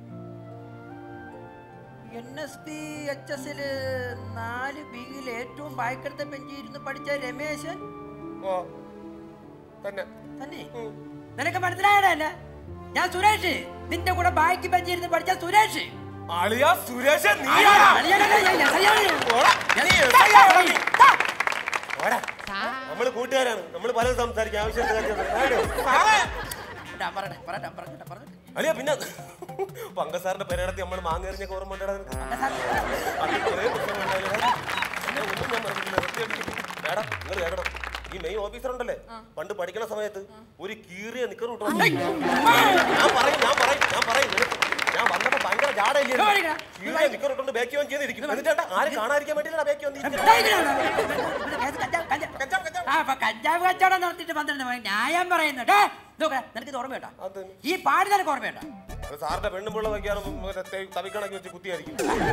എൻ എസ് പി എച്ച് എസില് നാല് ബിയിൽ ഏറ്റവും ബാക്കെടുത്ത ബെഞ്ചിൽ ഇരുന്ന് പഠിച്ച രമേശൻ ഓ തന്നെ തന്നെ നിനക്ക് മനസ്സിലായടാ എന്നെ ഞാൻ സുരേഷ് നിന്റെ കൂടെ ബാക്കി ബെഞ്ചിൽ ഇരുന്ന് പഠിച്ച സുരേഷ് അളിയ സുരേഷ് നീ അളിയാ, അളിയനല്ല, ഞാൻ SI ആണ്. നമ്മള് കൂട്ടുകാരാണ് നമ്മള് പലതും സംസാരിക്കും ആവശ്യമുള്ള കാര്യം ഞാൻ പറയട്ടെ, പറയട്ടെ, പറയട്ടെ, പറയട്ടെ. അളിയ പിന്നെ പങ്കസാറിന്റെ പെരടത്തി നമ്മൾ മാങ്ങേറിഞ്ഞൊക്കെ ഓർമ്മ ഉണ്ടാടാ നിനക്ക്? അതിൽ കുറേ പ്രശ്നങ്ങളുണ്ടായില്ലടാ. എന്നെ ഒന്നും ഞാൻ മറന്നിട്ടില്ല. സത്യമായിട്ടും. മേഡം നിങ്ങൾ കേൾക്കണം ഈ മെയിൻ ഓഫീസർ ഉണ്ടല്ലേ പണ്ട് പഠിക്കണ സമയത്ത് ഒരു കീറിയ നിക്കർ വിട്ടു ഞാൻ പറയും ഞാൻ പറയും ഞാൻ പറയും നിനക്ക് ഞാൻ വന്നപ്പോ ഭയങ്കര ജാടയില്ലേ കീറിയ നിക്കർ ഇട്ടുകൊണ്ട് ബേക്കി വന്ന് ചെയ്തിരിക്കും എന്നിട്ട് ആരും കാണാതിരിക്കാൻ വേണ്ടിയിട്ടാണ് ബേക്കി ആ, അപ്പൊ കഞ്ചാവ് കച്ചവടം നടത്തിയിട്ട് പന്ത്രണ്ട് മണി ന്യായം പറയുന്നു ഡേ, നോക്കടാ, നിനക്ക് ഇത് ഓർമ്മയുണ്ടോ ഈ പാടി നിനക്ക് ഓർമ്മയുണ്ടോ അത് സാറിന്റെ പെണ്ണുമ്പിള്ള വയ്ക്കാറും തവിക്കണക്കി വെച്ച് കുത്തിയായിരിക്കും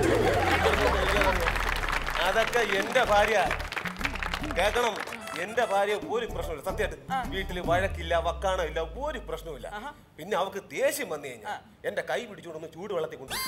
അതൊക്കെ എന്റെ ഭാര്യ കേൾക്കണം എന്റെ ഭാര്യ ഒരു പ്രശ്നമില്ല സത്യമായിട്ട് വീട്ടില് വഴക്കില്ല വക്കാണമില്ല ഒരു പ്രശ്നമില്ല പിന്നെ അവക്ക് ദേഷ്യം വന്നു കഴിഞ്ഞാൽ എന്റെ കൈ പിടിച്ചുകൊണ്ടൊന്ന് ചൂട് വെള്ളത്തിൽ കൊണ്ടു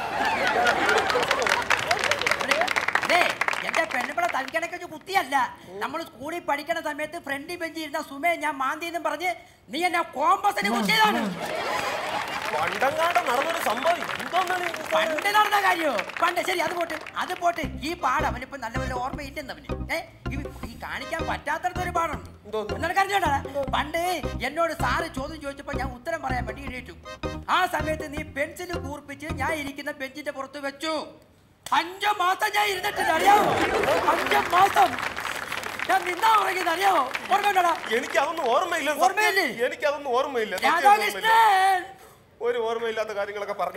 അതെ എന്റെ പെണ്ണുപിള്ള തനിക്കണക്ക് വെച്ച് കുത്തിയല്ല നമ്മൾ സ്കൂളിൽ പഠിക്കണ സമയത്ത് ഫ്രണ്ടിൽ ബെഞ്ചിൽ ഇരുന്ന സുമേ ഞാൻ മാന്തി എന്നും പറഞ്ഞ് നീ എന്നെ കോമ്പസിന് കുത്തിയതാണ് പണ്ടങ്ങാണ്ട് നടന്നൊരു സംഭവം എന്തോന്നാണ് ഈ പണ്ട് നടന്ന കാര്യോ പണ്ട് ശരി അത് പോട്ട് അത് പോട്ട് ഈ പാട് അവനിപ്പോ നല്ല വല്ല ഓർമ്മയില്ലെന്ന് അവന് ഏ ഈ- ഈ കാണിക്കാൻ പറ്റാത്തടത്ത് ഒരു പാടുണ്ട് നിനക്ക് അറിഞ്ഞോണ്ടാ പണ്ട് എന്നോട് സാറ് ചോദ്യം ചോദിച്ചപ്പോ ഞാൻ ഉത്തരം പറയാൻ വേണ്ടി എഴുതിച്ചു ആ സമയത്ത് നീ പെൻസിൽ കൂർപ്പിച്ച് ഞാൻ ഇരിക്കുന്ന ബെഞ്ചിന്റെ പുറത്ത് വെച്ചു അഞ്ചു മാസം ഞാൻ ഇരുന്നിട്ടില്ല അറിയാമോ അഞ്ചു മാസം ഞാൻ നിന്നാ ഉറങ്ങിയത് അറിയാമോ ഓർമ്മയുണ്ടോടാ എനിക്ക് അതൊന്നും ഓർമ്മയില്ല സത്യം. ഓർമ്മയില്ലേ? എനിക്ക് അതൊന്നും ഓർമ്മയില്ല സത്യം രാധാകൃഷ്ണൻ! ഓർമ്മയില്ല. ഒരു ഓർമ്മയില്ലാത്ത കാര്യങ്ങളൊക്കെ പറഞ്ഞു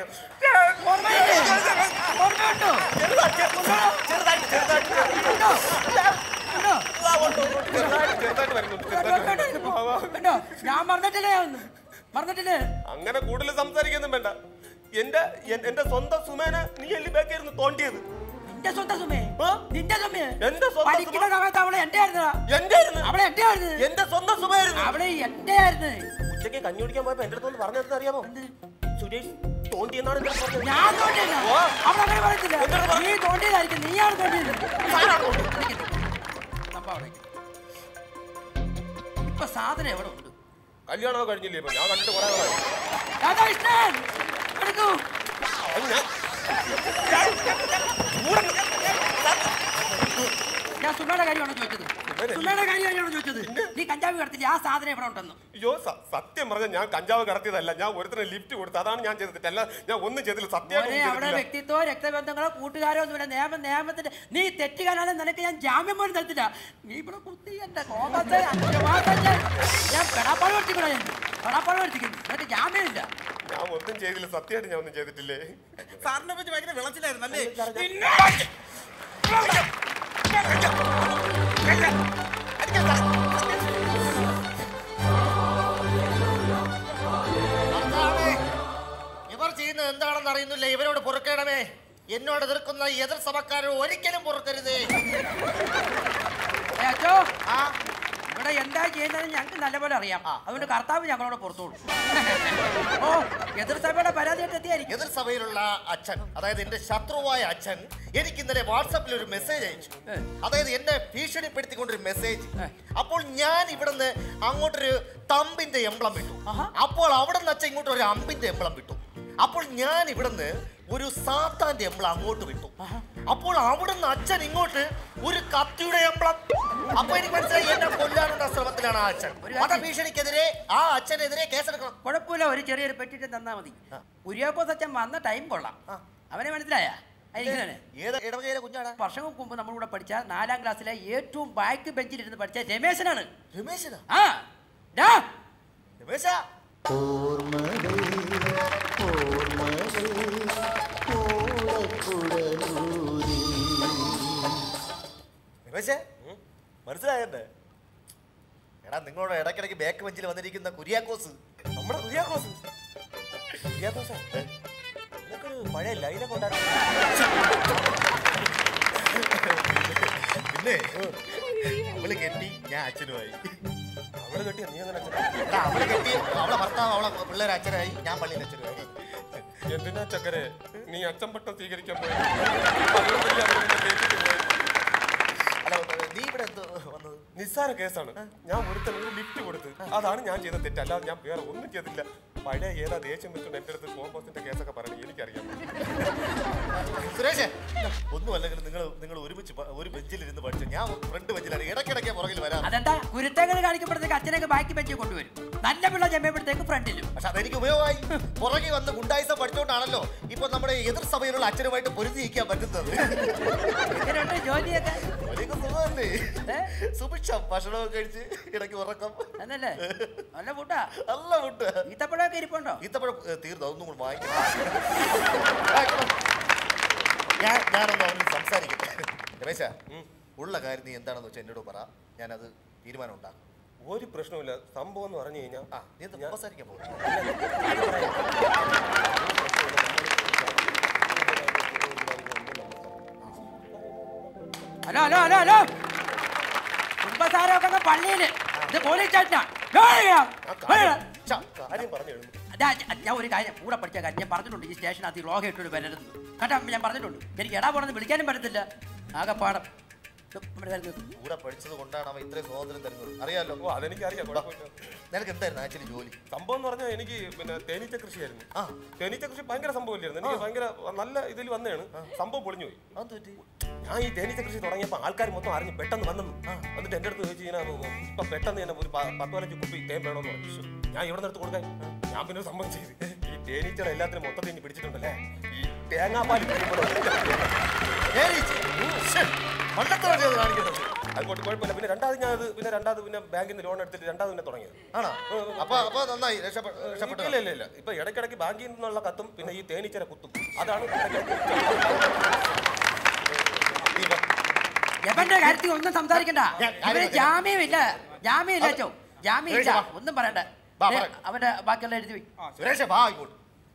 ഓർമ്മയുണ്ടോ കണ്ടോ ഞാൻ മറന്നിട്ടില്ലേ ഒന്നും മറന്നിട്ടില്ലേ അങ്ങനെ കൂടുതൽ സംസാരിക്കൊന്നും വേണ്ട എന്റെ എൻ- എന്റെ സ്വന്തം സുമേനെ നീ എല്ലി ബാക്കിയായിരുന്നു തോണ്ടിയത് നിന്റെ സ്വന്തം സുമേ നിന്റെ സുമേ എന്റെ സ്വന്തം പഠിക്കുന്ന സമയത്ത് അവളെ എന്റെ ആയിരുന്നടാ എന്റെ ആയിരുന്നു അവളെ എന്റെ ആയിരുന്നു എന്റെ സ്വന്തം സുമയായിരുന്നു അവളെ എന്റെ ആയിരുന്നു ഉച്ചയ്ക്ക് കഞ്ഞി കുടിക്കാൻ പോയപ്പോ എന്റെ അടുത്ത് പറഞ്ഞത് അറിയാമോ സുരേഷ് തോണ്ടി എന്നാണ് എന്റെ അടുത്ത് പറഞ്ഞത്. ഞാൻ തോണ്ടിയല്ല ഓ. അവളങ്ങനെ പറയത്തില്ല നീ തോണ്ടിയതായിരിക്കും നീയാണ് തോണ്ടിയത് അപ്പൊ അവിടെ ഇരിക്ക്. ഇപ്പൊ സാധനം എവിടെ ഉണ്ട് കല്യാണമൊക്കെ കഴിഞ്ഞില്ലേ ഇപ്പൊ ഞാൻ കണ്ടിട്ട് കുറെ നാളായി രാധാകൃഷ്ണൻ എടുക്കൂ അത് ഞാൻ ഞാൻ സുമയുടെ കാര്യമാണോ ചോദിച്ചത് സുമയുടെ കാര്യമാണോ ചോദിച്ചത് നീ കഞ്ചാവ് കടത്തില്ല ആ സാധനം എവിടെ ഉണ്ടെന്ന് അയ്യോ സ- സത്യം പറഞ്ഞ ഞാൻ കഞ്ചാവ് കടത്തിയതല്ല ഞാൻ ഒരുത്തനെ ലിഫ്റ്റ് കൊടുത്തു അതാണ് ഞാൻ ചെയ്തിട്ട് അല്ല ഞാൻ ഒന്നും ചെയ്തില്ല സത്യം മോനെ അവിടെ വ്യക്തിത്വോ രക്തബന്ധങ്ങളോ കൂട്ടുകാരോ ഒന്നുമില്ല നിയമം നിയമത്തിന്റെ നീ തെറ്റുകാരാണ് നിനക്ക് ഞാൻ ജാമ്യം പോലും തരത്തില്ല നീ ഇവിടെ കുത്തി എന്റെ കോപത്തെ അഞ്ച് മാസം ഞാൻ ഞാൻ പെടാപ്പാട് പഠിച്ചിക്കണോ ഞാൻ പെടാപ്പാട് പഠിച്ചിരിക്കുന്നു നിനക്ക് ജാമ്യമില്ല ഞാൻ ഒന്നും ചെയ്തില്ല സത്യമായിട്ട് ഞാൻ ഒന്നും ചെയ്തിട്ടില്ലേ സാറിനെ പറ്റി ഭയങ്കര വിളച്ചിലായിരുന്നു അല്ലേ കർത്താവേ, ഇവർ ചെയ്യുന്നത് എന്താണെന്ന് അറിയുന്നില്ല ഇവരോട് പൊറുക്കണമേ എന്നോട് എതിർക്കുന്ന എതിർ സഭക്കാരോട് ഒരിക്കലും പൊറുക്കരുതേ ഏ, അച്ചോ ഇവിടെ എന്താ ചെയ്യുന്നത് ഞങ്ങൾക്ക് നല്ലപോലെ അറിയാം അതുകൊണ്ട് കർത്താവ് ഞങ്ങളോട് പുറത്തോളൂ ഓ എതിർ സഭയുടെ പരാതിയായിട്ട് എത്തിയായിരിക്കും എതിർ സഭയിലുള്ള അച്ഛൻ അതായത് എന്റെ ശത്രുവായ അച്ഛൻ എനിക്ക് ഇന്നലെ വാട്സാപ്പിൽ ഒരു മെസ്സേജ് അയച്ചു അതായത് എന്നെ ഭീഷണിപ്പെടുത്തിക്കൊണ്ടൊരു മെസ്സേജ് അപ്പോൾ ഞാൻ ഇവിടുന്ന് അങ്ങോട്ടൊരു തമ്പിന്റെ എംബ്ലം വിട്ടു അപ്പോൾ അവിടെ നിന്ന് അച്ഛൻ ഇങ്ങോട്ട് ഒരു അമ്പിന്റെ എംബ്ലം വിട്ടു അപ്പോൾ ഞാൻ ഇവിടുന്ന് ഒരു സാത്താന്റെ എംബ്ലം അങ്ങോട്ട് വിട്ടു അപ്പോൾ അവിടുന്ന് അച്ഛൻ ഇങ്ങോട്ട് ഒരു കത്തിയുടെ എംബ്ലം അപ്പൊ എനിക്ക് മനസ്സിലായി എന്നെ കൊല്ലാനുള്ള ശ്രമത്തിലാണ് ആ അച്ഛൻ വധഭീഷണിക്കെതിരെ ആ അച്ഛനെതിരെ കേസെടുക്കണം കുഴപ്പമില്ല ഒരു ചെറിയൊരു പെട്ടിട്ട് തന്നാ മതി കുര്യാക്കോസ് അച്ഛൻ വന്ന ടൈം കൊള്ളാം അവനെ മനസ്സിലായ ഏത് ഇടവകയിലെ കുഞ്ഞാണ് വർഷങ്ങൾക്ക് മുമ്പ് നമ്മളിവിടെ പഠിച്ച നാലാം ക്ലാസ്സിലെ ഏറ്റവും ബാക്ക് ബെഞ്ചിലിരുന്ന് പഠിച്ച രമേശനാണ് രമേശനാ ആ ഡാ. രമേശ രമേശേ മനസ്സിലായണ്ടേ എടാ നിങ്ങളോട് ഇടയ്ക്കിടയ്ക്ക് ബാക്ക് ബെഞ്ചിൽ വന്നിരിക്കുന്ന കുര്യാക്കോസ് നമ്മുടെ കുര്യാക്കോസ് കുര്യാക്കോസാ നിനക്കൊരു പഴയ ലൈനൊക്കെ ഉണ്ടായിരുന്നു പിന്നെ അവള് കെട്ടി ഞാൻ അച്ഛനുമായി അവള് കെട്ടിയ നീ അങ്ങനെ എടാ, അവള് കെട്ടി അവളെ ഭർത്താവ് അവളെ പിള്ളേർ അച്ഛനായി ഞാൻ പള്ളിയിൽ അച്ഛനുമായി എന്തിനാ ചക്കരെ നീ അച്ഛൻ പട്ടം സ്വീകരിക്കാൻ പോയി അതുകൊണ്ടല്ലേ അവര് നിന്നെ തേച്ചിട്ട് പോയത്. അല്ല നീ ഇവിടെ എന്തോ വന്നത് നിസ്സാര കേസാണ് ഞാൻ ഒരുത്തൻ ഒരു ലിഫ്റ്റ് കൊടുത്ത് അതാണ് ഞാൻ ചെയ്ത തെറ്റ് അല്ലാതെ ഞാൻ വേറെ ഒന്നും ചെയ്തില്ല പഴയ ഏതാ ദേഷ്യം വെച്ചുകൊണ്ട് എൻ്റെ അടുത്ത് കോമ്പോസിന്റെ കേസൊക്കെ പറയണേ എനിക്കറിയാം സുരേഷ് ഒന്നും അല്ലെങ്കിൽ നിങ്ങൾ നിങ്ങൾ ഒരുമിച്ച് പ- ഒരു ബെഞ്ചിലിരുന്ന് പഠിച്ചു ഞാൻ ഫ്രണ്ട് ബെഞ്ചിലാണ് ഇടയ്ക്കിടയ്ക്ക് പുറകിൽ വരാം അതെന്താ കുരുത്തങ്ങൾ കാണിക്കുമ്പോഴത്തേക്ക് അച്ഛനൊക്കെ ബാക്കി ബെഞ്ചിൽ കൊണ്ടുവരും നല്ല പിള്ള ചെമ്പിയപ്പോഴത്തേക്ക് ഫ്രണ്ടിലും പക്ഷെ അതെനിക്ക് ഉപയോഗമായി പുറകെ വന്ന് ഗുണ്ടായിസം പഠിച്ചോണ്ടാണല്ലോ ഇപ്പൊ നമ്മുടെ എതിർ സഭയിലുള്ള അച്ഛനുമായിട്ട് പൊരുതി നിൽക്കാൻ പറ്റുന്നത് എങ്ങനെയുണ്ട് ജോലിയൊക്കെ ജോലിയൊക്കെ സുഖമല്ലേ സുഭിക്ഷം ഭക്ഷണമൊക്കെ കഴിച്ച് ഇടയ്ക്ക് ഉറക്കം എന്നല്ലേ നല്ല ഫുഡാ നല്ല ഫുഡ് ഈത്തപ്പഴമൊക്കെ ഇരിപ്പുണ്ടോ ഈത്തപ്പഴം ഏ, തീർന്നു അതൊന്നും കൂടെ വാങ്ങിക്കണം ഞാൻ ഞാനൊന്ന് അവനോട് സംസാരിക്കട്ടെ രമേശ ഉള്ള കാര്യം നീ എന്താണെന്ന് വെച്ചാൽ എന്നോട് പറ ഞാനത് തീരുമാനം ഉണ്ടാക്കും ഒരു പ്രശ്നമില്ല സംഭവം എന്ന് പറഞ്ഞു കഴിഞ്ഞാൽ ആ നീ എന്താ സംസാരിക്കാൻ പോകും ഹലോ ഹലോ ഹലോ ഹലോ കുടുംബസാരമൊക്കെ അങ്ങ് പള്ളിയില് ഇത് പോലീസ് സ്റ്റേഷനാ കാര്യം പറഞ്ഞു അതാ ഞാൻ ഒരു കാര്യം കൂടെ പഠിച്ച കാര്യം ഞാൻ പറഞ്ഞിട്ടുണ്ട് ഈ സ്റ്റേഷനകത്ത് ഈ ലോക ഇട്ടൊരു വരരുത് കേട്ടോ ഞാൻ പറഞ്ഞിട്ടുണ്ട് എനിക്ക് എടാ പോണെന്ന് വിളിക്കാനും പറ്റത്തില്ല ആകെപ്പാടം ഇത് നമ്മുടെ കാര്യം നോക്ക്. കൂടെ പഠിച്ചത് കൊണ്ടാണ് അവൻ ഇത്രയും സ്വാതന്ത്ര്യം തരുന്നത് അറിയാലോ ഓ അതെനിക്കറിയാം കുഴപ്പമില്ല നിനക്ക് എന്തായിരുന്നു ആക്ച്വലി ജോലി സംഭവം എന്ന് പറഞ്ഞാൽ എനിക്ക് പിന്നെ തേനീച്ച കൃഷിയായിരുന്നു ആ തേനീച്ച കൃഷി ഭയങ്കര സംഭവമില്ലായിരുന്നു എനിക്ക് ഭയങ്കര നല്ല ഇതിൽ വന്നതാണ് സംഭവം പൊളിഞ്ഞു പോയി ഞാൻ ഈ തേനീച്ച കൃഷി തുടങ്ങിയപ്പോൾ ആൾക്കാർ മൊത്തം അറിഞ്ഞ് പെട്ടെന്ന് വന്നു എന്നിട്ട് എൻ്റെ അടുത്ത് ചോദിച്ചു ഇങ്ങനെ ഇപ്പൊ പെട്ടെന്ന് തന്നെ ഒരു പ- പത്ത് പതിനഞ്ച് കുപ്പി തേൻ വേണമെന്ന് പറഞ്ഞു ശ്ശോ, ഞാൻ ഇവിടെ നിന്ന് എടുത്ത് കൊടുക്കാൻ ഞാൻ പിന്നെ ഒരു സംഭവം ചെയ്ത് ഈ തേനീച്ചകൾ എല്ലാത്തിനും മൊത്തത്തിൽ ഇനി പിടിച്ചിട്ടുണ്ടല്ലേ ഈ തേങ്ങാപ്പാൽ അതുകൊണ്ട് കുഴപ്പമില്ല പിന്നെ രണ്ടാമത് ഞാൻ അത് പിന്നെ രണ്ടാമത് പിന്നെ ബാങ്കിൽ നിന്ന് ലോൺ എടുത്തിട്ട് രണ്ടാമത് പിന്നെ തുടങ്ങിയത് ആണോ അപ്പൊ അപ്പൊ നന്നായി രക്ഷപ്പെ- രക്ഷപ്പെട്ടു ഇല്ല ഇല്ല ഇല്ല ഇപ്പൊ ഇടയ്ക്കിടയ്ക്ക് ബാങ്കിൽ നിന്നുള്ള കത്തും പിന്നെ ഈ തേനീച്ചര കുത്തും അതാണ് എവന്റെ കാര്യത്തിൽ ഒന്നും സംസാരിക്കണ്ട ഞാൻ- ഇവന് ഞാൻ- ജാമ്യമില്ല ജാമ്യമില്ല ചോ ജാമ്യമില്ല സുരേഷ് വാ. ഒന്നും പറയണ്ട വാ, ദേ, പറ. അവന്റെ ബാക്കിയെല്ലാം എഴുതി വെക്ക്. സുരേഷ് വാ ഇങ്ങോട്ട്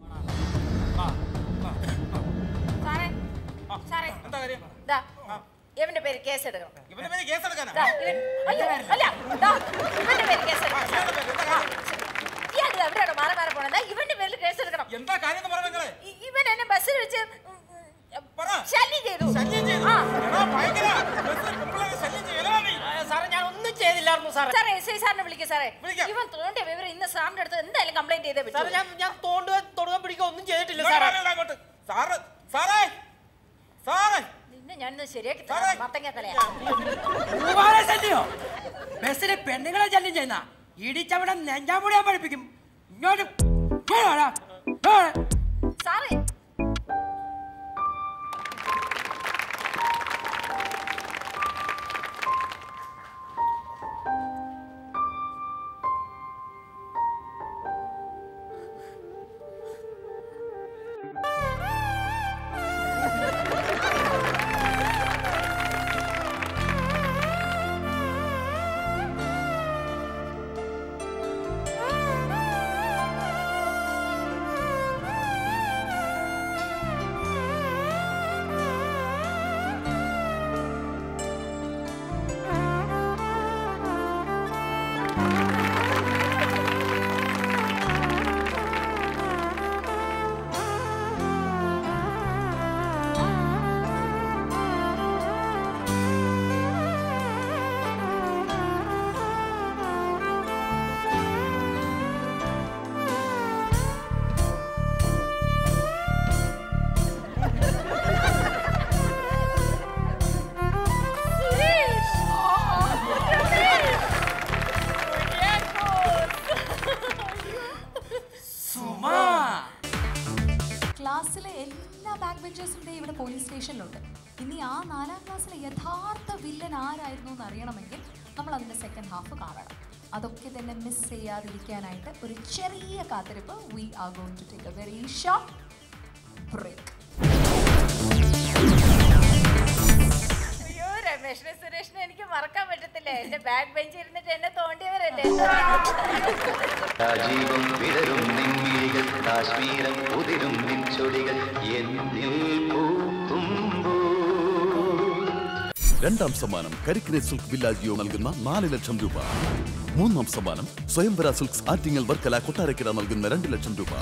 സാറേ സാറേ എന്താ കാര്യം ദാ ഇവന്റെ പേര് കേസ് എടുക്കണം ഇവന്റെ പേര് കേസ് എടുക്കാനാ ദാ, ഇവൻ അയ്യോ അല്ല ദാ ഇവന്റെ പേര് കേസ് എടുക്കണം ഇയാൾ എവിടെയാണോ മാറി മാറി പോണത് ഇവന്റെ പേരിൽ കേസ് എടുക്കണം എന്താ കാര്യം എന്ന് പറഞ്ഞേ ഇ- ഇവൻ എന്നെ ബസ്സിൽ വെച്ച് ഉം, ഉം, ശല്യം ചെയ്തു ശല്യം ചെയ്തു ആ. എടാ, ഭയങ്കര ബസ്സിൽ പെൺപിള്ളേരെ ശല്യം ചെയ്യലാ നീ. സാറേ ഞാൻ ഒന്നും ചെയ്തില്ലായിരുന്നു സാറേ സാറേ എസ് ഐ സാറിനെ വിളിക്കുക സാറേ ഇവൻ തോണ്ടിയ വിവരം ഇന്ന് സാറിന്റെ അടുത്ത് എന്തായാലും കംപ്ലൈന്റ് ചെയ്തേ പറ്റൂ സാറേ ഞാൻ ഞാൻ തോണ്ടുക തൊടുക പിടിക്കുക ഒന്നും ചെയ്തിട്ടില്ല ഇങ്ങോട്ട് സാറേ വരണ്ട അങ്ങോട്ട്. സാറ് സാറേ സാറേ നിന്നെ ഞാനിന്ന് ശരിയാക്കി തരാം മത്തങ്ങ തലയാ പൂവാലെ ശല്യോ ബസ്സിലെ പെണ്ണുങ്ങളെ ശല്യം ചെയ്യുന്ന ഇടിച്ചവിടെ നെഞ്ചാമുടിയാൻ പഠിപ്പിക്കും ഇങ്ങോട്ട് വാടാ. വാ. സാറേ സുമാ ക്ലാസ്സിലെ എല്ലാ ബാക്ക് ബെഞ്ചേഴ്സും ദേ ഇവിടെ പോലീസ് സ്റ്റേഷനിലുണ്ട് ഇനി ആ നാലാം ക്ലാസ്സിലെ യഥാർത്ഥ വില്ലൻ ആരായിരുന്നു എന്ന് അറിയണമെങ്കിൽ നമ്മൾ അതിൻ്റെ സെക്കൻഡ് ഹാഫ് കാണണം അതൊക്കെ തന്നെ മിസ് ചെയ്യാതിരിക്കാനായിട്ട് ഒരു ചെറിയ കാത്തിരിപ്പ് we are going to take a very short break അയ്യോ രമേഷിനെ സുരേഷിനെ എനിക്ക് മറക്കാൻ പറ്റത്തില്ല എന്റെ ബാക്ക് ബെഞ്ചിൽ ഇരുന്നിട്ട് എന്നെ തോണ്ടിയവരല്ലേ രാജീവം വിടരും നിൻമിഴികൾ കാശ്മീരം ഉതിരും നിൻചൊടികൾ എന്നിൽ പൂക്കുമ്പോൾ രണ്ടാം സമ്മാനം കരിക്കിനെ സിൽക്ക് വില്ലാജിയോ നൽകുന്ന നാല് ലക്ഷം രൂപ മൂന്നാം സമ്മാനം സ്വയംവര സിൽക്സ് ആറ്റിങ്ങൽ വർക്കല കൊട്ടാരക്കര നൽകുന്ന രണ്ട് ലക്ഷം രൂപ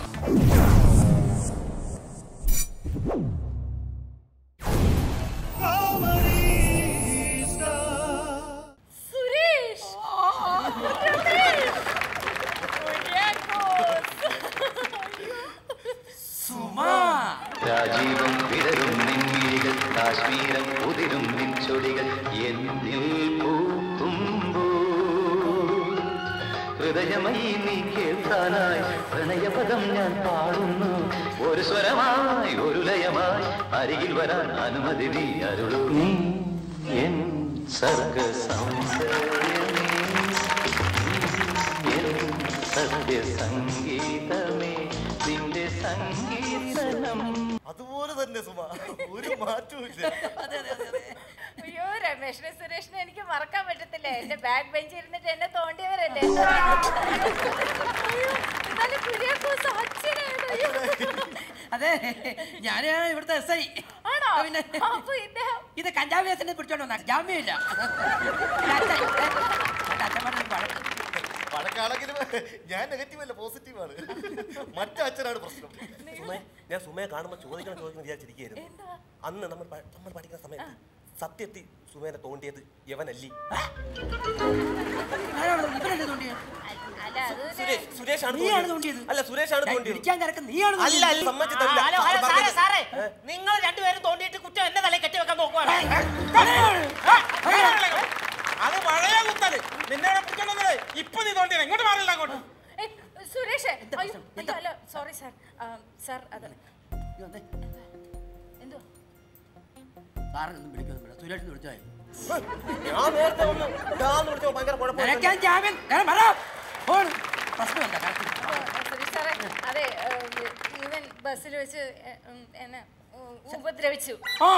സുരേഷ് രമേഷ് ഹൃദയമയി നീ കേൾക്കാനായി പ്രണയപദം ഞാൻ പാടുന്നു ഒരു സ്വരമായി ഒരു ലയമായി അരികിൽ വരാൻ അനുമതി നീ അരുളൂ നീ എൻ സർഗ സൗന്ദര്യമേ നീ എൻ സത്യ സംഗീതമേ നിന്റെ സംഗീതനം അതുപോലെ തന്നെ സുമ ഒരു മാറ്റവും ഇല്ല അയ്യോ രമേഷിനെ സുരേഷിനെ എനിക്ക് മറക്കാൻ പറ്റത്തില്ല എന്റെ ബാക്ക് ബെഞ്ചിൽ ഇരുന്നിട്ട് എന്നെ തോണ്ടിയവരല്ലേ അയ്യോ, എന്നാലും കുര്യാക്കോസ് അച്ഛനാണ്. അയ്യോ. അതെ ഞാൻ ഇവിടുത്തെ എസ് ഐ ആണോ പിന്നെ അപ്പൊ ഇദ്ദേഹം ഇത് കഞ്ചാവ് കേസിനെ പിടിച്ചോണ്ട് വന്നാ ജാമ്യമില്ല അച്ഛന്മാരുടെ വഴക്ക് വഴക്കാണെങ്കിലും ഞാൻ നെഗറ്റീവ് അല്ല പോസിറ്റീവ് ആണ് മറ്റേ അച്ഛനാണ് പ്രശ്നം സുമേ ഞാൻ സുമയെ കാണുമ്പോൾ ചോദിക്കണം ചോദിക്കണം വിചാരിച്ചിരിക്കുകയായിരുന്നു അന്ന് നമ്മൾ പ- നമ്മൾ പഠിക്കുന്ന സമയത്ത് സത്യത്തിൽ സുമേനെ തോണ്ടിയത് യവനല്ലി ഇവരല്ലേ തോണ്ടിയത് അല്ല അത് സുരേഷ് സുരേഷാണ് നീയാണ് തോണ്ടിയത് തോണ്ടിയത് അല്ല സുരേഷാണ് ഞാൻ തോണ്ടിയത് ഇടിക്കാൻ കിടക്ക് നീയാണ് അല്ല തോണ്ടിയത്. അല്ല സമ്മതിച്ചിട്ടില്ല ഹലോ, ഹലോ, സാറേ, സാറേ നിങ്ങൾ രണ്ടുപേരും തോണ്ടിയിട്ട് കുറ്റം എന്നെ തലയിൽ കെട്ടി വെക്കാൻ നോക്കുവാണ് അത് പഴയ കുത്തല് നിന്നെ ഇവിടെ പിടിച്ചോണ്ടത് ഇപ്പൊ നീ തോണ്ടിയത് ഇങ്ങോട്ട് മാറില്ല അങ്ങോട്ട് ഏയ്, സുരേഷ് അയ്യോ അയ്യോ, അല്ല സോറി സാർ സാർ അത് എന്തോ സാറിനൊന്നും വിളിക്കൊന്നും വേണ്ട സുരേഷിന് വിളിച്ചാൽ ഞാൻ നേരത്തെ ഒന്ന് ഇതാന്ന് വിളിച്ചോ ഭയങ്കര നിനക്കാൻ കുഴപ്പമില്ല ജാമ്യം ഏ, വരാ. ഫോൺ. പ്രശ്നം എന്താ സുരേഷ് സാറേ അതെ ഏഹ്, ഇവൻ ബസ്സിൽ വെച്ച് എ- ഉം, എന്നെ ഉം, ഉപദ്രവിച്ചു ആ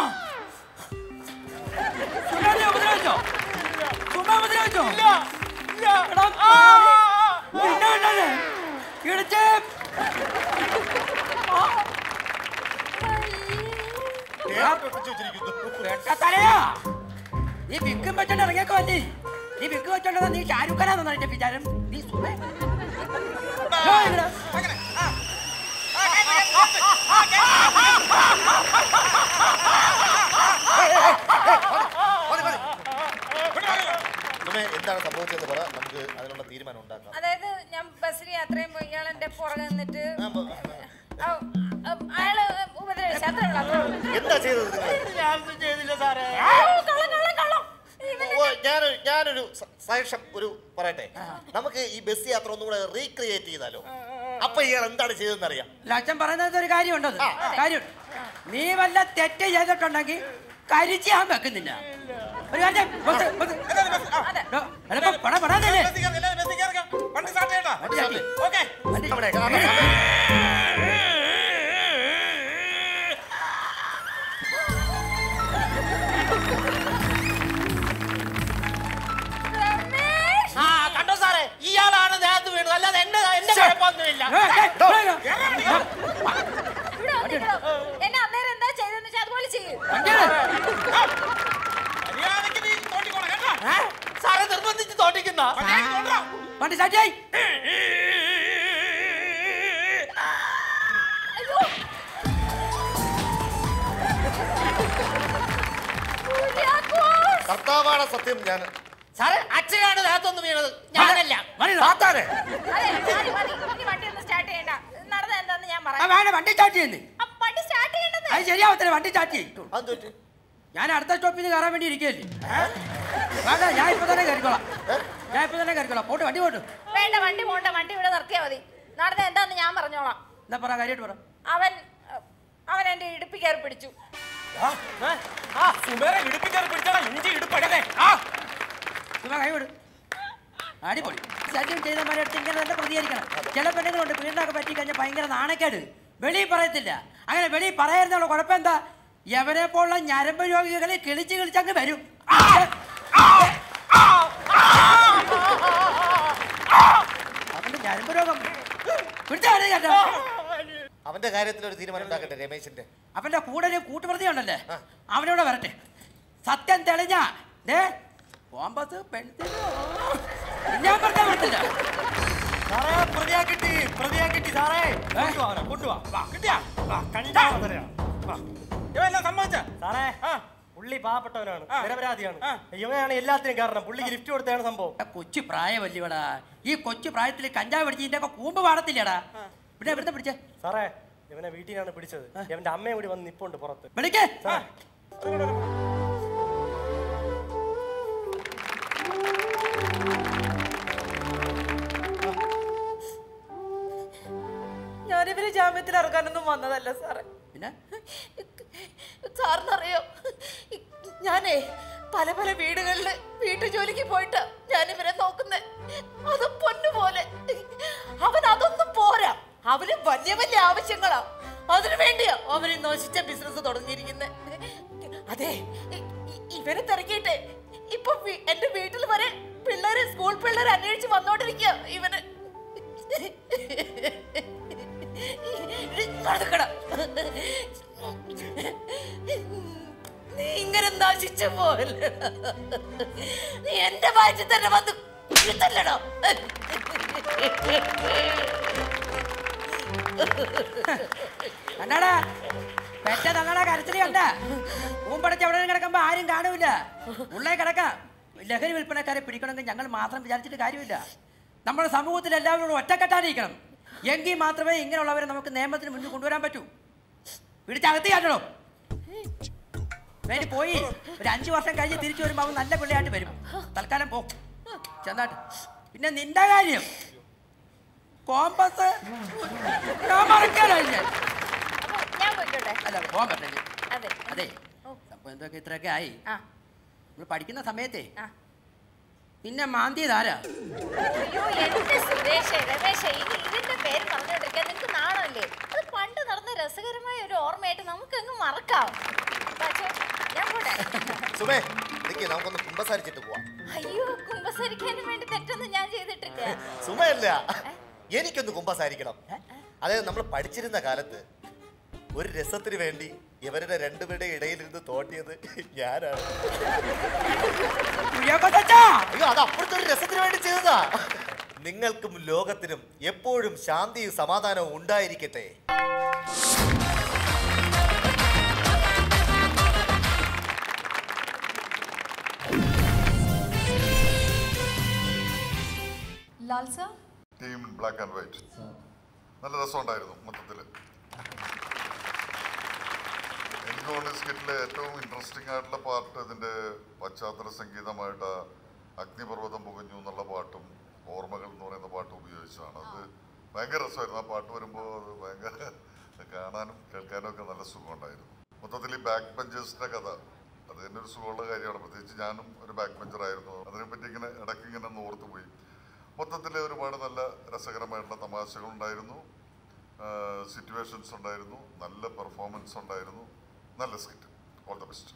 സുമേനെ ഉപദ്രവിച്ചോ സുമ ഉപദ്രവിച്ചോ എടാ, നിന്നെ കണ്ടത്? ഇടിച്ച് തലയാ നീ വിക്കും വെച്ചോണ്ട് ഇറങ്ങിയൊക്കെ വന്നി നീ വിക്ക് വെച്ചോണ്ട് നീ ഷാരൂഖ് ഖാനാണെന്നാണ് എന്റെ വിചാരം നീ സുമേ ദോ ഇവിടെ. സുമേ എന്താണ് സംഭവിച്ചതെന്ന് പറ നമുക്ക് അതിനുള്ള തീരുമാനം ഉണ്ടാക്കാം അതായത് ഞാൻ ബസ്സിൽ യാത്രയും പോയി ഇയാൾ എന്റെ പുറകെ നിന്നിട്ട് ആ, ആ, അയാള് ഉപദ്രവിച്ചു അത്രേ ഉള്ളൂ, അത്രേ ഉള്ളൂ. എന്താ ചെയ്തത് നിങ്ങൾ ഞാനൊന്നും ചെയ്തില്ല സാറേ അയ്യോ, കള്ളം, കള്ളം, കള്ളം. ഓ, ഞാനൊരു ഞാനൊരു സജഷൻ ഒരു പറയട്ടെ നമുക്ക് ഈ ബസ് യാത്ര ഒന്നും കൂടെ റീക്രിയേറ്റ് ചെയ്താലോ അപ്പൊ ഇയാൾ എന്താണ് ചെയ്തതെന്ന് അറിയാം ലക്ഷം പറയുന്നത് ഒരു കാര്യമുണ്ടത് കാര്യം നീ വല്ല തെറ്റ് ചെയ്തിട്ടുണ്ടെങ്കിൽ കരിച്ച് ഞാൻ വെക്കുന്നില്ല ഒരു കാര്യം ബസ്, ബസ്. ഡോ, എളുപ്പം പടാ, പടാ തന്നെ. വണ്ടി സ്റ്റാർട്ട് ചെയ്യട്ടാ വണ്ടി ചാടി. ഓക്കെ വണ്ടി. ആ കണ്ടോ സാറേ ഇയാളാണ് ദേഹത്ത് വീണത് അല്ലാതെ എന്റെ എന്റെ കുഴപ്പമൊന്നുമില്ല ഇവിടെ വന്നിട്ടോ. എന്നെ അന്നേരം എന്താ ചെയ്തെന്ന് വെച്ചാൽ അതുപോലെ ചെയ്യും മര്യാദയ്ക്ക് നീ തോണ്ടിക്കോണം കേട്ടോ സാറേ നിർബന്ധിച്ച് തോണ്ടിക്കുന്ന വണ്ടി സ്റ്റാർട്ട് ചെയ്യ്. കർത്താവാണ് സത്യം ഞാൻ സാറേ അച്ഛനാണ് ദേഹത്തൊന്ന് വീണത് ഞാനല്ല സാത്താനെ അതെ മതി, മതി. ഇനി വണ്ടി ഒന്ന് സ്റ്റാർട്ട് ചെയ്യണ്ട നടന്നത് എന്താന്ന് ഞാൻ ആ, പറയാം വേണ്ട വണ്ടി സ്റ്റാർട്ട് ചെയ്യുന്നേ ആ, വണ്ടി സ്റ്റാർട്ട് ചെയ്യണ്ടെന്ന് അത് ശരിയാവത്തില്ല വണ്ടി സ്റ്റാർട്ട് ചെയ്യും ഞാൻ അടുത്ത സ്റ്റോപ്പിൽ നിന്ന് കയറാൻ വേണ്ടി ഇരിക്കുകയല്ലേ വേണ്ട ഞാൻ ഇപ്പൊ തന്നെ കയറിക്കോളാം ഞാൻ ഇപ്പൊ തന്നെ കയറിക്കോളാം പോട്ട് വണ്ടി പോട്ട് വേണ്ട വണ്ടി പോണ്ട വണ്ടി ഇവിടെ നിർത്തിയാ മതി നടന്നത് എന്താന്ന് ഞാൻ പറഞ്ഞോളാം എന്താ പറ കാര്യമായിട്ട് പറ അവൻ അവൻ എന്റെ ഇടുപ്പി കയറി പിടിച്ചു ആ സുമേറെ ഇടുപ്പിക്കാർ പിടിച്ചാടാ ഇഞ്ചി ഇടുപ്പഴകേ ആ ചുമ്മാ കൈ വിട് അടിപൊളി സത്യം ചെയ്തമാരെ അടുത്ത് ഇങ്ങനെ തന്നെ പ്രതികരിക്കണം ചില പെണ്ണുങ്ങളുണ്ട് വീടിനൊക്കെ പറ്റി കഴിഞ്ഞാൽ ഭയങ്കര നാണക്കേട് വെളിയിൽ പറയത്തില്ല അങ്ങനെ വെളിയിൽ പറയായിരുന്നുള്ള കുഴപ്പം എന്താ എവരെ പോലുള്ള ഞരമ്പ് രോഗികളെ കിളിച്ച് കിളിച്ചങ്ങ് വരും അവന്റെ ഞരമ്പ് രോഗം പിടിച്ചാ കേട്ടോ അവന്റെ കാര്യത്തിൽ ഒരു തീരുമാനം ഉണ്ടാക്കട്ടെ രമേശിന്റെ അവന്റെ കൂടെ ഒരു കൂട്ടുപ്രതി ഉണ്ടല്ലേ അവനോട് വരട്ടെ സത്യം തെളിഞ്ഞ ദേ കോമ്പസ് പെൺസിലോ ഞാൻ പറഞ്ഞാ പറ്റില്ല സാറേ പ്രതിയാ കിട്ടി പ്രതിയാ കിട്ടി സാറേ കൊണ്ടുവാ അവനെ, കൊണ്ടുവാ വാ കിട്ടിയാ വാ കണ്ടാ തരാം വാ ഇവെല്ലാം സമ്മതിച്ച സാറേ പുള്ളി പാവപ്പെട്ടവനാണ് നിരപരാധിയാണ് ഇവനാണ് എല്ലാത്തിനും കാരണം പുള്ളിക്ക് ലിഫ്റ്റ് കൊടുത്തതാണ് സംഭവം കൊച്ചു പ്രായമല്ലിവടാ ഈ കൊച്ചു പ്രായത്തിൽ കഞ്ചാവ് പിടിച്ച് ഇതിന്റെ ഒക്കെ കൂമ്പ് പാടത്തില്ലടാ ഇവിടെ എവിടുത്തെ പിടിച്ചേ സാറേ ഇവനെ വീട്ടിലാണ് പിടിച്ചത് ഇവന്റെ അമ്മയും കൂടി വന്ന് നിപ്പുണ്ട് പുറത്ത് വിളിക്കേ അതിന് ജാമ്യത്തിൽ ഇറങ്ങാനൊന്നും വന്നതല്ല സാറേ പിന്നെ സാറിനറിയോ ഞാനേ പല പല വീടുകളിൽ വീട്ടു ജോലിക്ക് പോയിട്ട് ഞാൻ ഇവരെ നോക്കുന്നേ അത് പൊന്നുപോലെ അവൻ അതൊന്നും പോരാ അവന് വലിയ വലിയ ആവശ്യങ്ങളാ അതിനു വേണ്ടിയാ അവന് നശിച്ച ബിസിനസ് തുടങ്ങിയിരിക്കുന്നത് അതെ ഇ- ഇ- ഇവരെ തിരക്കിയിട്ട് ഇപ്പൊ വി- എന്റെ വീട്ടിൽ വരെ പിള്ളേരെ സ്കൂൾ പിള്ളേരെ അന്വേഷിച്ച് വന്നോണ്ടിരിക്കുക ഇവന് നടക്കണം നീ ഇങ്ങനെ നശിച്ചു പോലെ നീ എന്റെ വയറ്റിൽ തന്നെ വന്ന് കുത്തല്ലടോ കണ്ടാടാ പെറ്റ തള്ളടാ കരച്ചിലി കണ്ട ഊമ്പടച്ച് അവിടെ കിടക്കുമ്പോ ആരും കാണൂല ഉള്ളേ കിടക്കാം ലഹരി വിൽപ്പനക്കാരെ പിടിക്കണമെങ്കിൽ ഞങ്ങൾ മാത്രം വിചാരിച്ചിട്ട് കാര്യമില്ല നമ്മുടെ സമൂഹത്തിൽ എല്ലാവരും ഒറ്റക്കെട്ടായിരിക്കണം എങ്കിൽ മാത്രമേ ഇങ്ങനെയുള്ളവരെ നമുക്ക് നിയമത്തിന് മുന്നിൽ കൊണ്ടുവരാൻ പറ്റൂ പിടിച്ചകത്ത് കാട്ടണോ വേണ്ടി പോയി ഒരു അഞ്ചു വർഷം കഴിഞ്ഞ് തിരിച്ചു വരുമ്പോൾ അവൻ നല്ല പിള്ളയായിട്ട് വരും തൽക്കാലം പോ ചെന്നാട്ട് പിന്നെ നിന്റെ കാര്യം കോമ്പസ് ഞാൻ മറക്കാനല്ലേ ഞാൻ പോയിക്കോട്ടെ അല്ല പോകാൻ പറ്റില്ല അതെ അതെ അപ്പൊ എന്തൊക്കെ ഇത്രയൊക്കെ ആയി ആ. നമ്മൾ പഠിക്കുന്ന സമയത്തെ ആ. നിന്നെ മാന്തിയതാരാ അയ്യോ എന്റെ സുരേഷ് രമേശ് ഇനി ഇതിന്റെ പേര് പറഞ്ഞോണ്ടിരിക്കാൻ നിനക്ക് നാണല്ലേ അത് പണ്ട് നടന്ന രസകരമായ ഒരു ഓർമ്മയായിട്ട് നമുക്ക് അങ്ങ് മറക്കാം പക്ഷേ ഞാൻ പോട്ടെ സുമേ നിക്ക് നമുക്കൊന്ന് കുമ്പസാരിച്ചിട്ട് പോവാം അയ്യോ കുമ്പസരിക്കാനും വേണ്ടി തെറ്റൊന്നും ഞാൻ ചെയ്തിട്ടില്ല സുമയല്ല എനിക്കൊന്ന് കുമ്പസാരിക്കണം അതായത് നമ്മൾ പഠിച്ചിരുന്ന കാലത്ത് ഒരു രസത്തിന് വേണ്ടി ഇവരുടെ രണ്ടുപേരുടെ ഇടയിലിരുന്ന് തോട്ടിയത് ഞാനാണ് അയ്യോ അത് അപ്പുറത്തെ ഒരു രസത്തിന് വേണ്ടി ചെയ്തതാ നിങ്ങൾക്കും ലോകത്തിനും എപ്പോഴും ശാന്തിയും സമാധാനവും ഉണ്ടായിരിക്കട്ടെ Lal sir team black and white നല്ല രസമുണ്ടായിരുന്നു മൊത്തത്തിൽ എനിക്ക് തോന്നുന്നു സ്കിറ്റിലെ ഏറ്റവും ഇൻട്രസ്റ്റിംഗ് ആയിട്ടുള്ള പാർട്ട് ഇതിൻ്റെ പശ്ചാത്തല സംഗീതമായിട്ട് അഗ്നിപർവ്വതം പുകഞ്ഞു എന്നുള്ള പാട്ടും ഓർമ്മകൾ എന്ന് പറയുന്ന പാട്ടും ഉപയോഗിച്ചാണ് അത് ഭയങ്കര രസമായിരുന്നു ആ പാട്ട് വരുമ്പോൾ അത് ഭയങ്കര കാണാനും കേൾക്കാനും ഒക്കെ നല്ല സുഖമുണ്ടായിരുന്നു മൊത്തത്തിൽ ഈ ബാക്ക് ബെഞ്ചേഴ്സിൻ്റെ കഥ അത് തന്നെ ഒരു സുഖമുള്ള കാര്യമാണ് പ്രത്യേകിച്ച് ഞാനും ഒരു ബാക്ക് ബെഞ്ചറായിരുന്നു അതിനെപ്പറ്റി ഇങ്ങനെ ഇടയ്ക്ക് ഇങ്ങനെ ഒന്ന് ഓർത്ത് പോയി മൊത്തത്തിൽ ഒരുപാട് നല്ല രസകരമായിട്ടുള്ള തമാശകൾ ഉണ്ടായിരുന്നു സിറ്റുവേഷൻസ് ഉണ്ടായിരുന്നു നല്ല പെർഫോമൻസ് ഉണ്ടായിരുന്നു നല്ല സ്കിറ്റ് ഓൾ ദ ബെസ്റ്റ്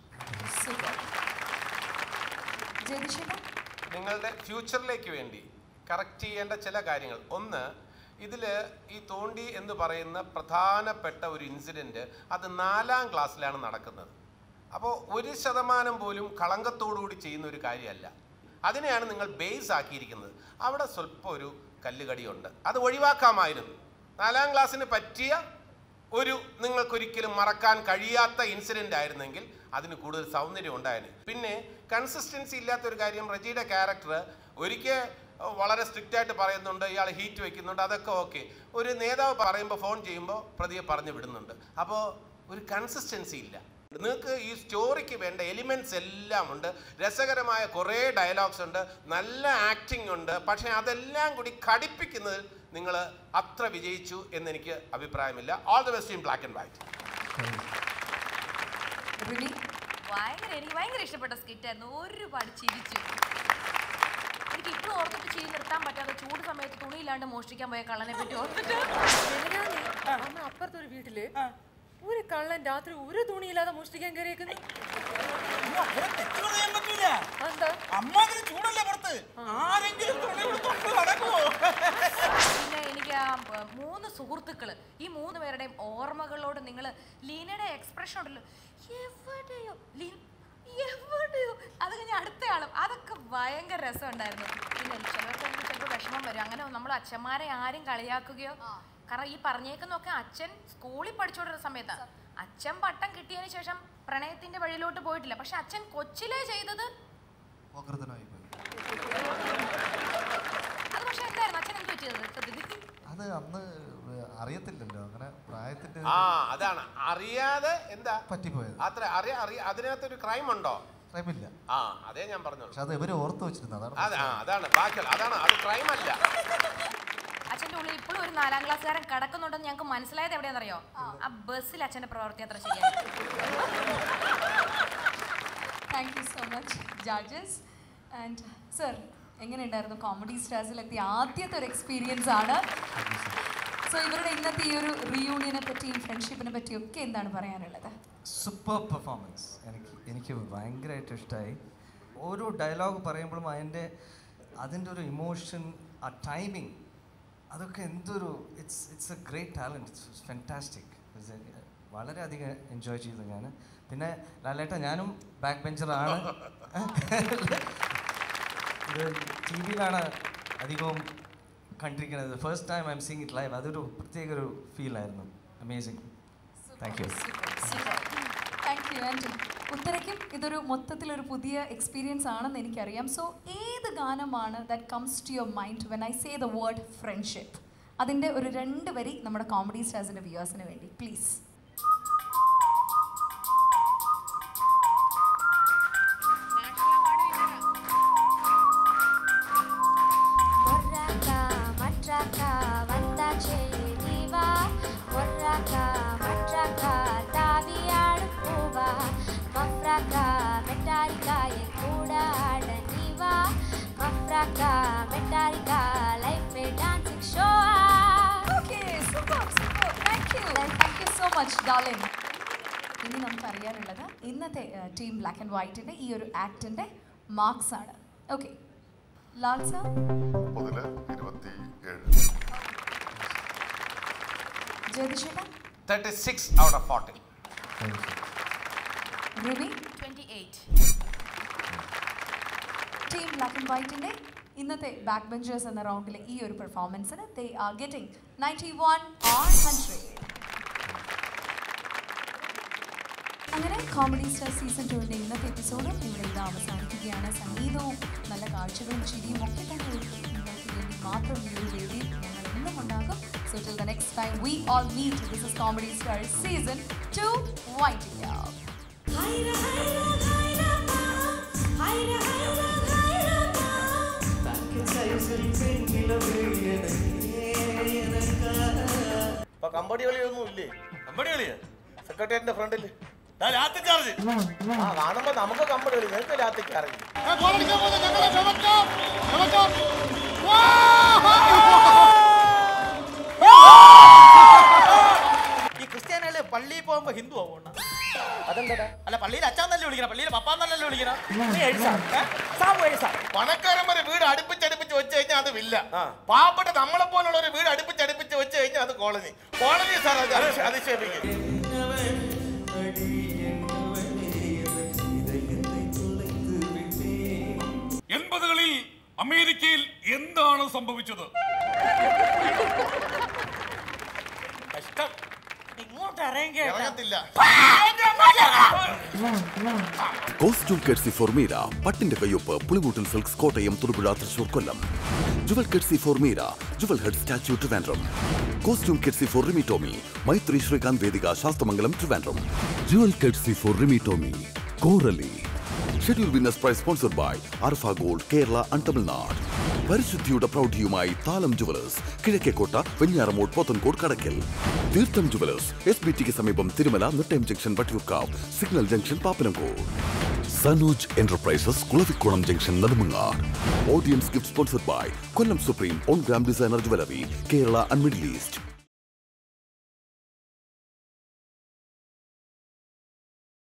ജയതിഷേട്ടാ നിങ്ങളുടെ ഫ്യൂച്ചറിലേക്ക് വേണ്ടി കറക്റ്റ് ചെയ്യേണ്ട ചില കാര്യങ്ങൾ ഒന്ന് ഇതിൽ ഈ തോണ്ടി എന്ന് പറയുന്ന പ്രധാനപ്പെട്ട ഒരു ഇൻസിഡൻറ്റ് അത് നാലാം ക്ലാസ്സിലാണ് നടക്കുന്നത് അപ്പോൾ ഒരു ശതമാനം പോലും കളങ്കത്തോടുകൂടി ചെയ്യുന്ന ഒരു കാര്യമല്ല അതിനെയാണ് നിങ്ങൾ ബേസ് ആക്കിയിരിക്കുന്നത് അവിടെ സ്വല്പം ഒരു കല്ലുകടിയുണ്ട് അത് ഒഴിവാക്കാമായിരുന്നു നാലാം ക്ലാസ്സിന് പറ്റിയ ഒരു നിങ്ങൾക്കൊരിക്കലും മറക്കാൻ കഴിയാത്ത ഇൻസിഡൻ്റ് ആയിരുന്നെങ്കിൽ അതിന് കൂടുതൽ സൗന്ദര്യം ഉണ്ടായേനെ പിന്നെ കൺസിസ്റ്റൻസി ഇല്ലാത്ത ഒരു കാര്യം റജിയുടെ ക്യാരക്ടർ ഒരിക്കൽ വളരെ സ്ട്രിക്റ്റ് ആയിട്ട് പറയുന്നുണ്ട് ഇയാൾ ഹീറ്റ് വെക്കുന്നുണ്ട് അതൊക്കെ ഓക്കെ ഒരു നേതാവ് പറയുമ്പോൾ ഫോൺ ചെയ്യുമ്പോൾ പ്രതിയെ പറഞ്ഞു വിടുന്നുണ്ട് അപ്പോൾ ഒരു കൺസിസ്റ്റൻസി ഇല്ല നിങ്ങൾക്ക് ഈ സ്റ്റോറിക്ക് വേണ്ട എലിമെൻറ്റ്സ് എല്ലാം ഉണ്ട് രസകരമായ കുറേ ഡയലോഗ്സ് ഉണ്ട് നല്ല ആക്ടിംഗ് ഉണ്ട് പക്ഷേ അതെല്ലാം കൂടി ഘടിപ്പിക്കുന്നതിൽ നിങ്ങൾ അത്ര വിജയിച്ചു എന്നെനിക്ക് അഭിപ്രായമില്ല all the best in black and white ഭയങ്കര എനിക്ക് ഭയങ്കര ഇഷ്ടപ്പെട്ട സ്കിറ്റായിരുന്നു ഒരുപാട് ചിരിച്ചു എനിക്ക് ഇപ്പോഴും ഓർത്തിട്ട് ചെയ്ത് നിർത്താൻ പറ്റാതെ ചൂട് സമയത്ത് തുണിയില്ലാണ്ട് മോഷ്ടിക്കാൻ പോയ കള്ളനെ പറ്റി ഓർത്തിട്ട് അന്ന് അപ്പുറത്തെ ഒരു വീട്ടില് ഒരു കള്ളൻ രാത്രി ഒരു തുണിയില്ലാതെ മോഷ്ടിക്കാൻ കയറിയേക്കുന്നു എന്താ അമ്മാതിരി ചൂടല്ലേ പുറത്ത് ആരെങ്കിലും തുണി കൊടുത്തോണ്ട് നടക്കുമോ പിന്നെ എനിക്ക് ആ ആ, മൂന്ന് സുഹൃത്തുക്കള് ഈ മൂന്ന് പേരുടെയും ഓർമ്മകളോട് നിങ്ങൾ ലീനയുടെ എക്സ്പ്രഷൻ ഉണ്ടല്ലോ എവിടെയോ ലീന എവിടെയോ അത് കഴിഞ്ഞ് അടുത്തയാളും അതൊക്കെ ഭയങ്കര രസമുണ്ടായിരുന്നു പിന്നെ ചിലർക്ക് ചിലപ്പോൾ വിഷമം വരും അങ്ങനെ നമ്മൾ അച്ഛന്മാരെ ആരും കളിയാക്കുകയോ കാരണം ഈ പറഞ്ഞേക്കുന്നൊക്കെ അച്ഛൻ സ്കൂളിൽ പഠിച്ചുകൊണ്ടിരുന്ന സമയത്താണ് അച്ഛൻ പട്ടം കിട്ടിയതിന് ശേഷം പ്രണയത്തിന്റെ വഴിയിലോട്ട് പോയിട്ടില്ല പക്ഷെ അച്ഛൻ കൊച്ചിലേ ചെയ്തത് അത് പക്ഷെ എന്തായിരുന്നു അച്ഛൻ എന്ത് പറ്റിയത് സത്യത്തിൽ അത് അന്ന് അറിയത്തില്ലല്ലോ അങ്ങനെ പ്രായത്തിന്റെ ആ അതാണ് അറിയാതെ എന്താ പറ്റിപ്പോയത് അത്ര അറിയാ അറിയാ അതിനകത്തൊരു ക്രൈം ഉണ്ടോ ക്രൈമില്ല ആ അതേ ഞാൻ പറഞ്ഞോളൂ പക്ഷെ അത് ഇവര് ഓർത്ത് വെച്ചിരുന്നു അതാണ് അതെ ആ അതാണ് ബാക്കിയുള്ള അതാണ് അത് ക്രൈം അല്ല അച്ഛന്റെ ഉള്ളിൽ ഇപ്പോഴും ഒരു നാലാം ക്ലാസ്സുകാരൻ കിടക്കുന്നുണ്ടെന്ന് ഞങ്ങൾക്ക് മനസ്സിലായത് എവിടെയാണെന്നറിയോ ആ ബസ്സിൽ അച്ഛന്റെ പ്രവൃത്തി അത്ര ശരിയാണ് thank you so much judges and sir എങ്ങനെയുണ്ടായിരുന്നു കോമഡി സ്റ്റാർസിൽ എത്തിയ ആദ്യത്തെ ഒരു എക്സ്പീരിയൻസ് ആണ് സോ ഇവരുടെ ഇന്നത്തെ ഈ ഒരു റീയൂണിയനെ പറ്റിയും ഫ്രണ്ട്ഷിപ്പിനെ പറ്റിയും ഒക്കെ എന്താണ് പറയാനുള്ളത് സൂപ്പർ പെർഫോമൻസ് എനിക്ക് എനിക്ക് ഭയങ്കരമായിട്ട് ഇഷ്ടമായി ഓരോ ഡയലോഗ് പറയുമ്പോഴും അതിൻ്റെ അതിൻ്റെ ഒരു ഇമോഷൻ ആ ടൈമിങ് അതൊക്കെ എന്തൊരു it's it's a great talent it's fantastic വളരെയധികം എൻജോയ് ചെയ്തു ഞാൻ പിന്നെ ലാലേട്ട ഞാനും ബാക്ക് ബെഞ്ചറാണ് ഇത് ടി വിയിലാണ് അധികവും കണ്ടിരിക്കുന്നത് first time I'm seeing it live അതൊരു പ്രത്യേക ഒരു ഫീലായിരുന്നു amazing thank you thank you and ഉത്തരയ്ക്കും ഇതൊരു മൊത്തത്തിലൊരു പുതിയ എക്സ്പീരിയൻസ് ആണെന്ന് എനിക്കറിയാം സോ ഏത് ഗാനമാണ് that comes to your mind when I say the word friendship അതിൻ്റെ ഒരു രണ്ട് വരി നമ്മുടെ കോമഡി സ്റ്റാർസിൻ്റെ വ്യൂവേഴ്സിന് വേണ്ടി പ്ലീസ് ஒர்ராக்கா மற்றாக்கா வந்தாச்சே நீவா ஒர்ராக்கா மற்றாக்கா தாவியாடும் பூவா மஃப்ராக்கா மெட்டாரிக்கா என் கூட ஆட நீவா மஃப்ராக்கா மெட்டாரிக்கா லைஃப் மே dancing show okay super super thank you thank you so much darling ഇനി നമുക്ക് അറിയാനുള്ളത് ഇന്നത്തെ ടീം ബ്ലാക്ക് ആൻഡ് വൈറ്റിൻ്റെ ഈ ഒരു ആക്ടിൻ്റെ മാർക്സ് ആണ് ഓക്കെ ലാൽ സാർ മുതല് ഇരുപത്തി ഏഴ് ജ്യോതിഷേട്ടൻ 36 out of 40. Rimi 28 team black and വൈറ്റിൻ്റെ ഇന്നത്തെ ബാക്ക് ബെഞ്ചേഴ്സ് എന്ന റൗണ്ടിലെ ഈ ഒരു പെർഫോമൻസിന് they are getting ninety one on hundred അങ്ങനെ കോമഡി സ്റ്റാർ സീസൺ ടുവിൻ്റെ ഇന്നത്തെ എപ്പിസോഡ് ഇവിടെ ഇത് അവസാനിക്കുകയാണ് സംഗീതവും നല്ല കാഴ്ചകളും ചിരിയും ഒക്കെ തന്നെ ഒരു നിങ്ങൾക്ക് വേണ്ടി മാത്രം ഈ ഒരു വേദിയിൽ ഞങ്ങൾ എന്നും ഉണ്ടാകും so till the next time we all meet this is comedy star season two waiting ഇപ്പൊ കമ്പടി കളിയൊന്നും ഇല്ലേ കമ്പടി കളിയാ സെക്രട്ടേറിയറ്റിന്റെ ഫ്രണ്ടിൽ രാത്രി ചാർജ് ആ കാണുമ്പോ നമുക്ക് കമ്പടി കളി ഞങ്ങൾക്ക് രാത്രി ചാർജ് ഈ ക്രിസ്ത്യാനികള് പള്ളിയിൽ പോകുമ്പോ ഹിന്ദു ആവണം അതെന്താ അല്ല പള്ളിയിൽ അച്ഛാന്നല്ലേ വിളിക്കണം പള്ളിയിൽ പപ്പാന്നല്ലല്ലോ വിളിക്കണം നീ എഴുസാ ഏ? സാബു എഴുസാ പണക്കാരന്മാരെ വീട് അടുപ്പിച്ചടുപ്പിച്ച് വെച്ച് കഴിഞ്ഞാൽ അത് വില്ല പാവപ്പെട്ട നമ്മളെ പോലുള്ള ഒരു വീട് അടുപ്പിച്ചടുപ്പിച്ച് വെച്ച് കഴിഞ്ഞാൽ അത് കോളനി കോളനി സാർ അത് അതിശ- അതിശയിപ്പിക്കും എൺപതുകളിൽ അമേരിക്കയിൽ എന്താണ് സംഭവിച്ചത് കഷ്ടം ഇങ്ങോട്ട് ഇറങ്ങി ഇറങ്ങത്തില്ല കോസ്റ്റ്യൂം കെഡ്സി ഫോർമീര പട്ടിന്റെ കയ്യൊപ്പ് പുളിമൂട്ടിൽ സിൽക്സ് കോട്ടയം തൊടുപുഴ തൃശൂർ കൊല്ലം ജുവൽ കെഡ്സി ഫോർമീര jewel head statue Trivandrum costume കെഡ്സി ഫോർ റിമി ടോമി മൈത്രി ശ്രീകാന്ത് വേദിക ശാസ്തമംഗലം ട്രിവാൻഡ്രം ജുവൽ കെഡ്സി ഫോർ റിമി ടോമി കോറലി schedule winners prize sponsored by Arfa gold Kerala and Tamil Nadu പരിശുദ്ധിയുടെ പ്രൗഢിയുമായി Thalam jewellers Kizhakkekotta Venjaramoodu Pothencode Kadakkal Theertham jewellers S B ടിക്ക് സമീപം Thirumala Nettayam junction Vattiyoorkavu signal junction Pappanamcode Sanoj enterprises Kulavikulam junction Nedumangad audience gift sponsored by Kollam supreme one gram designer jewellery Kerala and Middle east